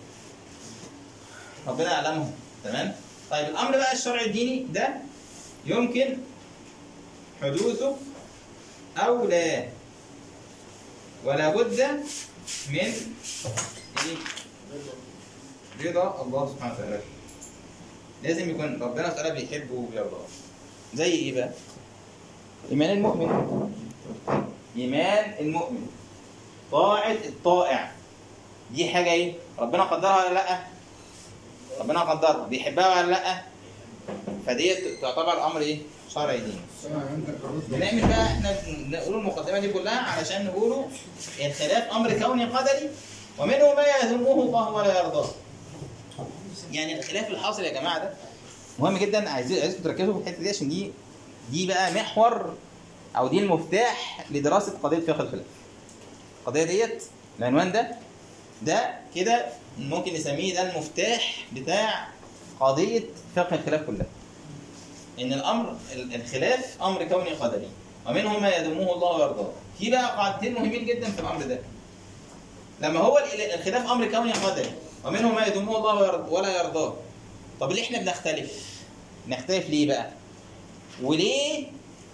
S1: ربنا يعلمهم تمام طيب الامر بقى الشرعي الديني ده يمكن حدوثه او لا ولا بد من ايه رضا الله سبحانه وتعالى لازم يكون ربنا تعالى بيحبه وبيرضاه زي ايه بقى ايمان المؤمن ايمان المؤمن طاعه الطائع دي حاجه ايه ربنا قدرها ولا لا ربنا قدرها بيحبها ولا لا فدي تعتبر امر ايه شرعي ديني
S5: سمع منك الرد
S1: بنعمل بقى احنا نقول المقدمه دي كلها علشان نقوله الخلاف امر كوني قدري ومنه ما يذمه الله ولا يرضاه. يعني الخلاف الحاصل يا جماعه ده مهم جدا عايزين عايزكم تركزوا في الحته دي عشان دي دي بقى محور او دي المفتاح لدراسه قضيه فقه الخلاف. القضيه ديت العنوان ده ده كده ممكن نسميه ده المفتاح بتاع قضيه فقه الخلاف كلها. ان الامر ال- الخلاف امر كوني قدري ومنهم ما يذمه الله ويرضاه في بقى قاعدتين مهمين جدا في الامر ده لما هو ال- الخلاف امر كوني قدري ومنهم ما يذمه الله ويرض- ولا يرضاه طب ليه احنا بنختلف نختلف ليه بقى وليه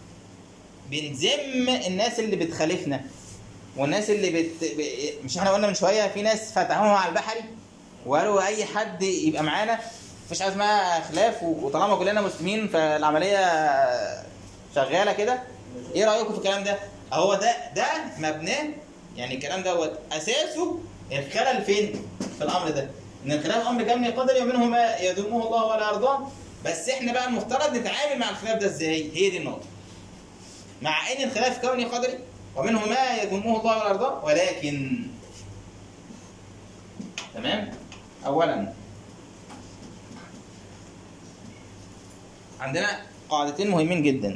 S1: بنذم الناس اللي بتخالفنا والناس اللي بت... ب- مش احنا قلنا من شويه في ناس فتحوها على البحري وقالوا اي حد يبقى معانا مفيش حاجه اسمها خلاف و- وطالما كلنا مسلمين فالعمليه شغاله كده ايه رايكم في الكلام ده اهو ده ده مبناه يعني الكلام دوت اساسه الخلل فين في الامر ده ان الخلاف امر كوني قدري ومنه ما يذمه الله ولا يرضاه بس احنا بقى المفترض نتعامل مع الخلاف ده ازاي هي دي النقطه مع ان الخلاف كوني قدري ومنه ما يذمه الله ولا يرضاه ولكن تمام اولا عندنا قاعدتين مهمين جدا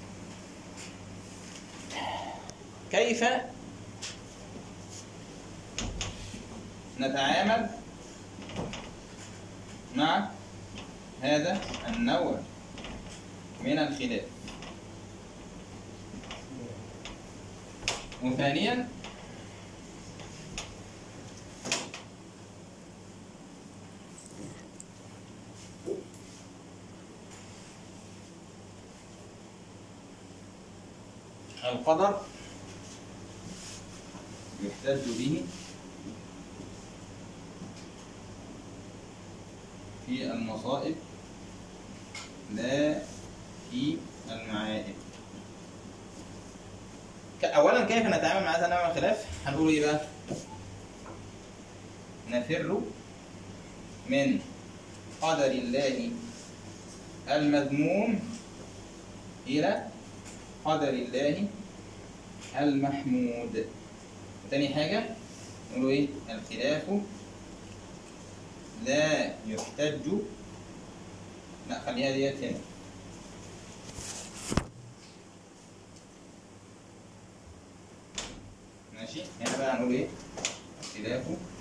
S1: كيف نتعامل مع هذا النوع من الخلاف وثانيا القدر يحتج به في المصائب لا في المعائب ك- اولا كيف نتعامل مع هذا النوع من الخلاف هنقول ايه بقى نفر من قدر الله المذموم الى قدر الله المحمود تاني حاجة نقول ايه الخلاف لا يحتج لا خليها ديت هنا ماشي هنا بقى هنقول ايه الخلاف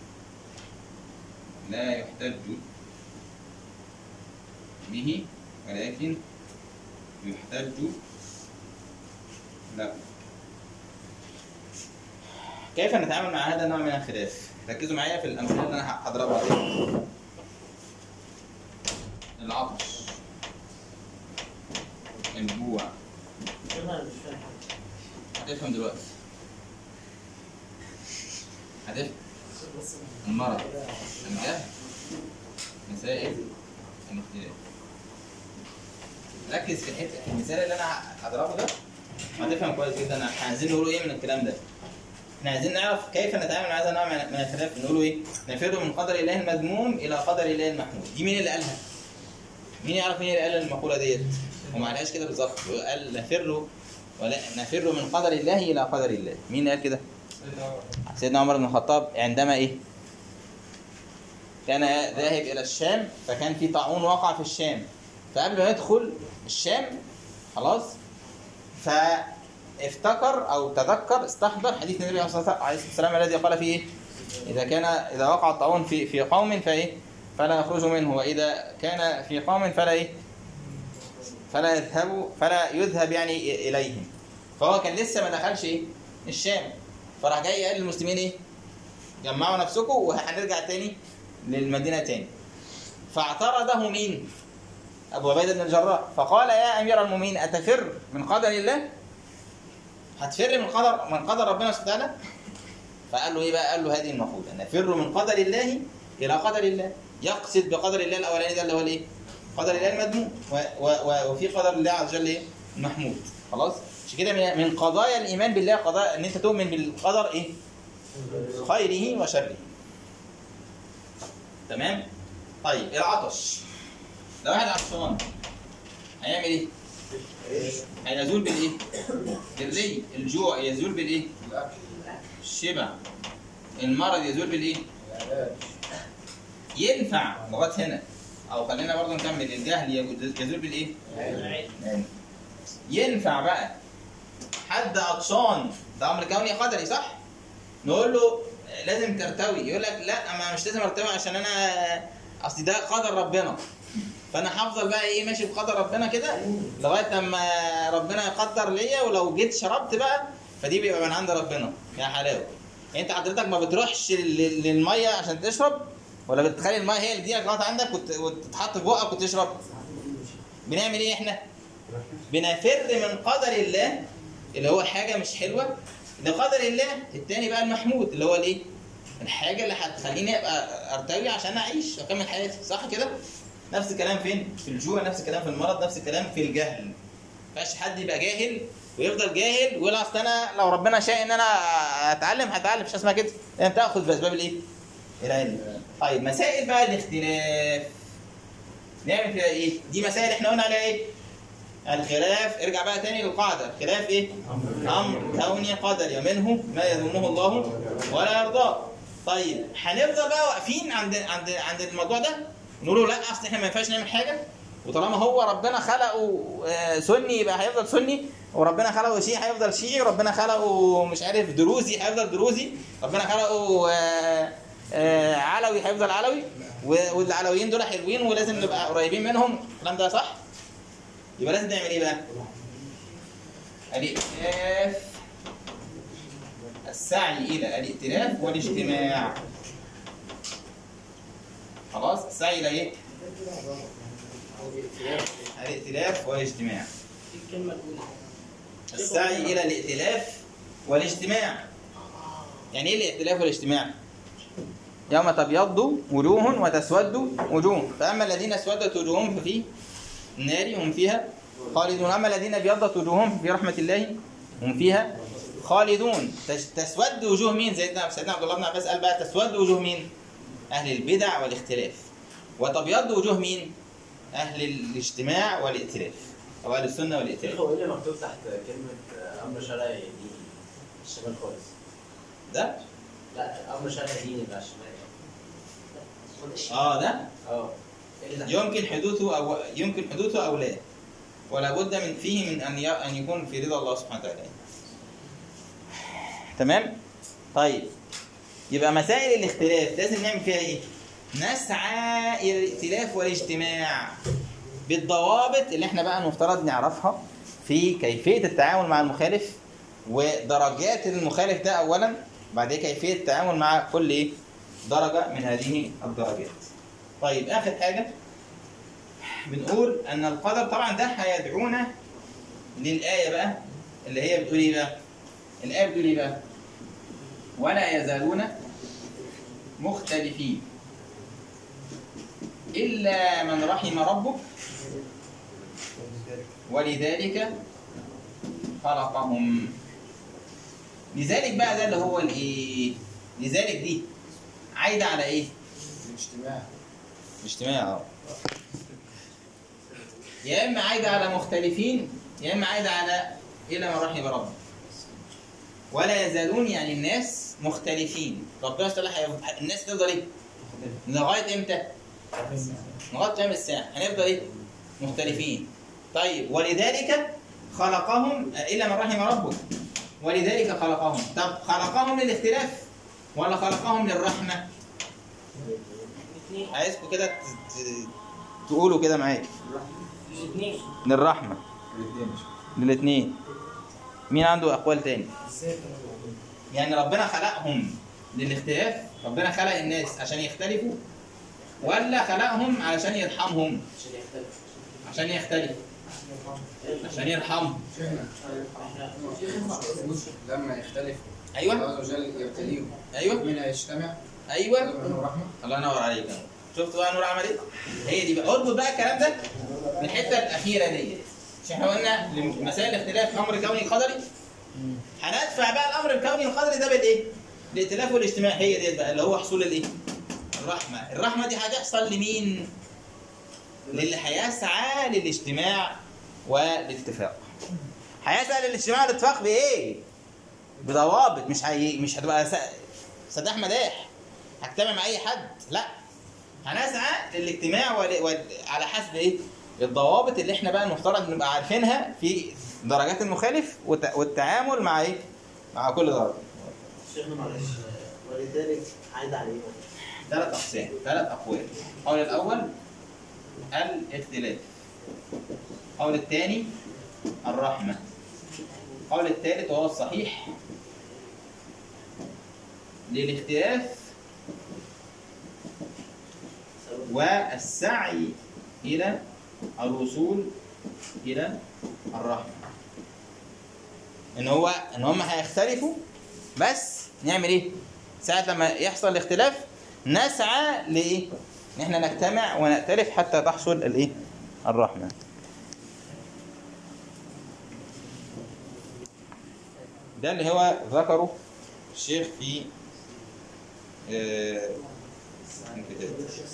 S1: لا يحتج به ولكن يحتج لا كيف نتعامل مع هذا النوع من الخلاف؟ ركزوا معايا في الأمثلة اللي أنا هضربها دي. العطش الجوع هتفهم دلوقتي هتفهم المرض الجهل مسائل الاختلاف ركز في الحته في المثال اللي انا هضربه ده هتفهم كويس جدا احنا عايزين نقوله ايه من الكلام ده احنا عايزين نعرف كيف نتعامل مع هذا النوع من من الخلاف نقوله ايه نفر من قدر الله المذموم الى قدر الله المحمود دي مين اللي قالها مين يعرف مين اللي قال المقوله ديت وما قالهاش كده بالظبط هو قال نفر ولا نفر من قدر الله الى قدر الله مين اللي قال كده سيدنا عمر بن الخطاب عندما ايه كان ذاهب الى الشام فكان في طاعون وقع في الشام فقبل ما يدخل الشام خلاص فافتكر او تذكر استحضر حديث النبي عليه الصلاه والسلام الذي قال فيه إيه؟ اذا كان اذا وقع الطاعون في في قوم فايه فلا يخرجوا منه واذا كان في قوم فلا ايه فلا يذهبوا فلا يذهب يعني اليهم فهو كان لسه ما دخلش ايه الشام فراح جاي قال للمسلمين ايه جمعوا نفسكم وهنرجع تاني للمدينه تاني فاعترضه مين ابو عبيده بن الجراح فقال يا امير المؤمنين اتفر من قدر الله هتفر من قدر من قدر ربنا سبحانه وتعالى فقال له ايه بقى قال له هذه المفروض نفر من قدر الله الى قدر الله يقصد بقدر الله الاولاني ده اللي هو الايه قدر الله المذموم و- و- و- وفي قدر الله عز وجل ايه محمود خلاص عشان كده من- من قضايا الايمان بالله قضاء ان انت تؤمن بالقدر ايه خيره وشره تمام طيب العطش لو واحد عطشان هيعمل ايه هيزول بالايه بالليل الجوع يزول بالايه الشبع المرض يزول بالايه ينفع لغايه هنا او خلينا برضه نكمل الجهل يزول بالايه ينفع بقى حد عطشان ده امر كوني قدري صح نقول له لازم ترتوي يقول لك لا ما مش لازم ارتوي عشان انا اصل ده قدر ربنا فانا هفضل بقى ايه ماشي بقدر ربنا كده لغايه لما ربنا يقدر ليا ولو جيت شربت بقى فدي بيبقى من عند ربنا يا حلاوه انت حضرتك ما بتروحش لل- للميه عشان تشرب ولا بتخلي الميه هي اللي تجيلك لغايه عندك وت- وتتحط في بقك وتشرب بنعمل ايه احنا بنفر من قدر الله اللي هو حاجه مش حلوه لقدر الله التاني بقى المحمود اللي هو الايه الحاجه اللي هتخليني ابقى ارتوي عشان اعيش واكمل حياتي صح كده نفس الكلام فين في الجوع نفس الكلام في المرض نفس الكلام في الجهل ما ينفعش حد يبقى جاهل ويفضل جاهل ويقول اصل انا لو ربنا شاء ان انا اتعلم هتعلم مش اسمها كده انت تاخذ باسباب الايه؟ العلم طيب مسائل بقى الاختلاف نعمل فيها ايه؟ دي مسائل احنا قلنا عليها ايه؟ الخلاف ارجع بقى تاني للقاعده الخلاف ايه؟ امر كوني قدري ومنه ما يذمه الله ولا يرضاه طيب هنفضل بقى واقفين عند عند عند الموضوع ده نقول له لا اصل احنا ما ينفعش نعمل حاجه وطالما هو ربنا خلقه آه، سني يبقى هيفضل سني وربنا خلقه شيعي هيفضل شيعي وربنا خلقه مش عارف دروزي هيفضل دروزي ربنا خلقه آه، آه، علوي هيفضل علوي و- والعلويين دول حلوين ولازم نبقى قريبين منهم الكلام ده صح؟ يبقى لازم نعمل ايه بقى؟ الائتلاف السعي الى الائتلاف والاجتماع خلاص السعي الى ايه؟ الائتلاف والاجتماع
S4: الكلمة الأولى
S1: السعي الى الائتلاف والاجتماع يعني ايه الائتلاف والاجتماع يوم تبيض وجوه وتسود وجوه فاما الذين اسودت وجوههم ففي النار هم فيها خالدون اما الذين ابيضت وجوههم في رحمه الله هم فيها خالدون تش- تسود وجوه مين سيدنا سيدنا عبد الله بن عباس قال بقى تسود وجوه مين اهل البدع والاختلاف وتبيض وجوه مين اهل الاجتماع والائتلاف او اهل السنه والائتلاف
S6: هو ايه اللي مكتوب تحت كلمة آه، أمر شرعي ديني الشمال خالص؟
S1: ده
S6: لا أمر شرعي ديني بقى الشمال
S1: اه ده
S6: اه ايه اللي تحت؟
S1: يمكن حدوثه او يمكن حدوثه او لا ولا بد من فيه من ان ي- ان يكون في رضا الله سبحانه وتعالى تمام طيب يبقى مسائل الاختلاف لازم نعمل فيها ايه نسعى الى الائتلاف والاجتماع بالضوابط اللي احنا بقى المفترض نعرفها في كيفيه التعامل مع المخالف ودرجات المخالف ده اولا بعد كده كيفيه التعامل مع كل ايه درجه من هذه الدرجات طيب اخر حاجه بنقول ان القدر طبعا ده هيدعونا للايه بقى اللي هي بتقول ايه بقى الايه بتقول ايه بقى ولا يزالون مختلفين الا من رحم ربك ولذلك خلقهم لذلك بقى ده اللي هو الايه لذلك دي عايده على ايه
S5: الاجتماع
S1: اجتماع اه يا اما عايده على مختلفين يا اما عايده على الى من رحم ربك ولا يزالون يعني الناس مختلفين ربنا تعالى هي- الناس تفضل ايه لغايه امتى لغايه قيام الساعه هنفضل ايه مختلفين طيب ولذلك خلقهم الى من رحم ربك ولذلك خلقهم طب خلقهم للاختلاف ولا خلقهم للرحمه
S4: الاثنين
S1: عايزكم كده ت- ت- تقولوا كده معايا
S4: الاثنين
S1: للرحمة للاثنين مين عنده أقوال تاني يعني ربنا خلقهم للاختلاف ربنا خلق الناس عشان يختلفوا ولا خلقهم علشان يرحمهم
S6: عشان يختلف
S1: عشان يختلفوا عشان يرحمهم
S5: لما يختلف
S1: ايوه
S5: الله عز وجل يبتليهم
S1: ايوه
S5: من يجتمع
S1: ايوه
S5: منه رحمه
S1: الله ينور عليك شفت بقى نور عمل ايه؟ هي دي بقى اربط بقى الكلام ده بالحته الاخيره دي مش احنا قلنا مسائل الاختلاف امر كوني قدري هندفع بقى الامر الكوني القدري ده بالايه؟ الائتلاف والاجتماع هي ديت بقى اللي هو حصول الايه؟ الرحمه، الرحمه دي هتحصل لمين؟ للي هيسعى للاجتماع والاتفاق. هيسعى للاجتماع والاتفاق بايه؟ بضوابط مش هي... مش هتبقى س... سداح مداح هجتمع مع اي حد لا هنسعى للاجتماع ول... ول... على حسب ايه الضوابط اللي احنا بقى المفترض نبقى عارفينها في درجات المخالف والت... والتعامل مع ايه مع كل درجه
S6: شيخنا معلش ولذلك عايد عليه
S1: ثلاث اقسام ثلاث اقوال القول الاول الاختلاف القول الثاني الرحمه القول الثالث وهو الصحيح للاختلاف والسعي إلى الوصول إلى الرحمة إن هو إن هم هيختلفوا بس نعمل إيه؟ ساعة لما يحصل الاختلاف نسعى لإيه؟ إن إحنا نجتمع ونأتلف حتى تحصل الإيه؟ الرحمة ده اللي هو ذكره الشيخ في آه، الكتاب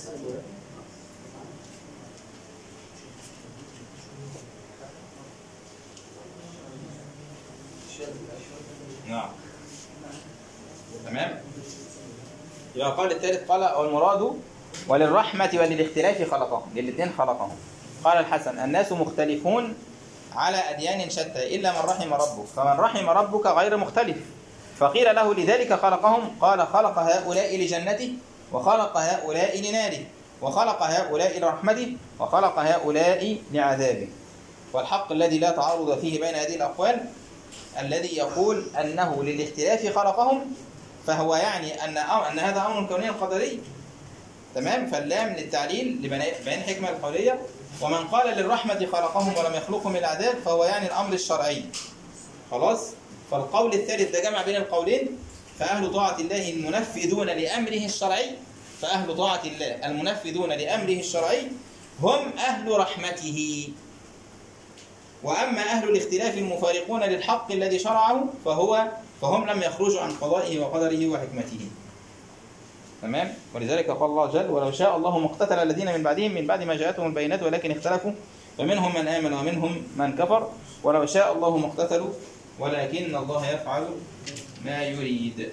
S1: نعم تمام يبقى قال الثالث قال والمراد وللرحمة وللاختلاف خلقهم للاثنين خلقهم قال الحسن الناس مختلفون على أديان شتى إلا من رحم ربك فمن رحم ربك غير مختلف فقيل له لذلك خلقهم قال خلق هؤلاء لجنته وخلق هؤلاء لناره وخلق هؤلاء لرحمته وخلق هؤلاء لعذابه والحق الذي لا تعارض فيه بين هذه الأقوال الذي يقول أنه للاختلاف خلقهم فهو يعني أن أن هذا أمر كوني قدري تمام فاللام للتعليل لبيان الحكمة القولية ومن قال للرحمة خلقهم ولم يخلقهم العذاب فهو يعني الأمر الشرعي خلاص فالقول الثالث ده جمع بين القولين فأهل طاعة الله المنفذون لأمره الشرعي فأهل طاعة الله المنفذون لأمره الشرعي هم أهل رحمته وأما أهل الاختلاف المفارقون للحق الذي شرعه فهو فهم لم يخرجوا عن قضائه وقدره وحكمته تمام ولذلك قال الله جل ولو شاء الله ما اقتتل الذين من بعدهم من بعد ما جاءتهم البينات ولكن اختلفوا فمنهم من آمن ومنهم من كفر ولو شاء الله ما اقتتلوا ولكن الله يفعل ما يريد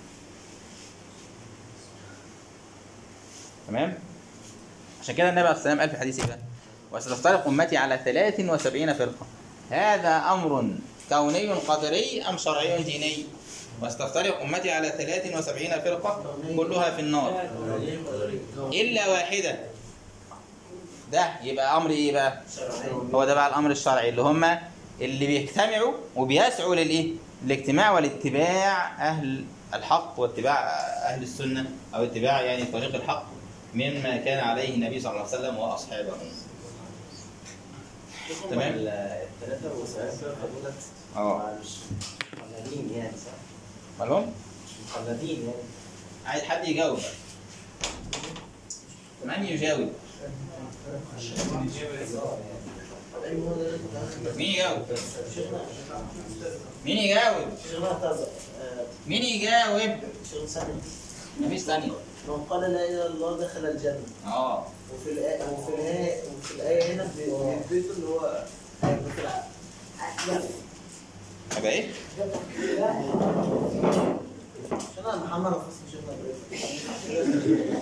S1: تمام عشان كده النبي عليه الصلاه والسلام قال في حديث ايه بقى؟ وستفترق امتي على 73 فرقه هذا امر كوني قدري ام شرعي ديني وستفترق امتي على 73 فرقه كلها في النار الا واحده ده يبقى امر ايه بقى هو ده بقى الامر الشرعي اللي هم اللي بيجتمعوا وبيسعوا للايه الاجتماع والاتباع اهل الحق واتباع اهل السنه او اتباع يعني طريق الحق مما كان عليه النبي صلى الله عليه وسلم واصحابه تمام.
S6: الثلاثة وسبعين فرقة دولت
S1: اه
S6: مش مقلدين يعني صح؟
S1: مالهم
S6: مش مقلدين يعني
S1: عايز حد يجاوب من يجاوب مين يجاوب مين يجاوب
S6: شيخنا اعتذر
S1: مين يجاوب
S6: شيخ سامي
S1: مفيش ثانيه
S6: من قال لا اله الا الله دخل الجنة
S1: اه
S6: وفي الآية وفي الآية وفي الآية هنا بيثبتوا اللي هو هيبقى في الع-
S1: يبقى ايه
S6: شيخنا محمد وفصل شيخنا إبراهيم.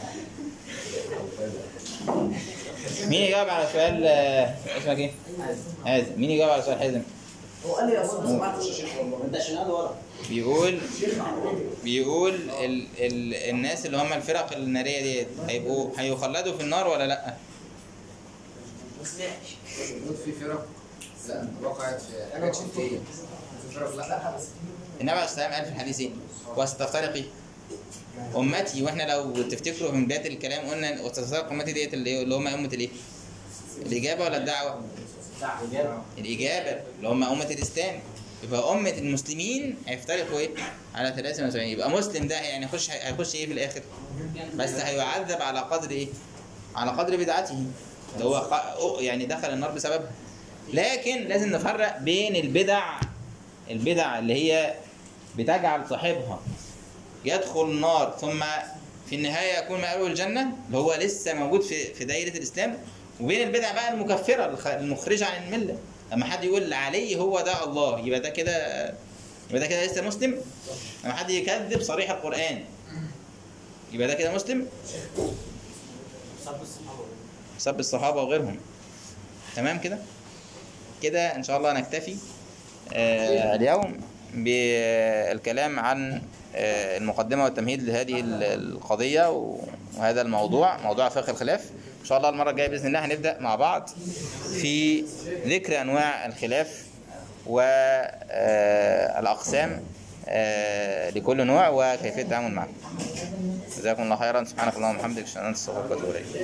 S1: مين يجاوب على سؤال آه، اسمك ايه حازم مين يجاوب على سؤال حازم
S3: هو قال لي يا اصلا ما سمعتش يا شيخ والله
S6: انت عشان قاعد ورا
S1: بيقول بيقول ال ال الناس اللي هم الفرق الناريه ديت هيبقوا هيخلدوا في النار ولا لا
S6: ما سمعتش
S5: المفروض في فرق لا وقعت في حاجات شركيه في فرق لا
S1: النبي عليه الصلاه والسلام قال في الحديث ايه وستفترقي امتي واحنا لو تفتكروا من بدايه الكلام قلنا وستفترق امتي ديت اللي اللي هم امه الايه الاجابه ولا الدعوه الاجابه اللي هم امه الاسلام يبقى امه المسلمين هيفترقوا ايه على 73 يبقى مسلم ده يعني يخش هيخش ايه في الاخر بس هيعذب على قدر ايه على قدر بدعته اللي هو خ- يعني دخل النار بسببها لكن لازم نفرق بين البدع البدع اللي هي بتجعل صاحبها يدخل النار ثم في النهاية يكون مآله الجنة اللي هو لسه موجود في في دايرة الإسلام وبين البدع بقى المكفرة الخ- المخرجة عن الملة لما حد يقول علي هو ده الله يبقى ده كده يبقى ده كده لسه مسلم لما حد يكذب صريح القرآن يبقى ده كده مسلم
S6: صاحب الصحابة
S1: سب الصحابة وغيرهم تمام كده كده إن شاء الله نكتفي آه اليوم بالكلام عن آه المقدمة والتمهيد لهذه ال- القضية و- وهذا الموضوع موضوع فقه الخلاف إن شاء الله المرة الجاية بإذن الله هنبدأ مع بعض في ذكر أنواع الخلاف والأقسام لكل نوع وكيفية التعامل معه جزاكم الله خيرا سبحانك اللهم وبحمدك اشهد ان لا اله الا انت استغفرك واتوب اليك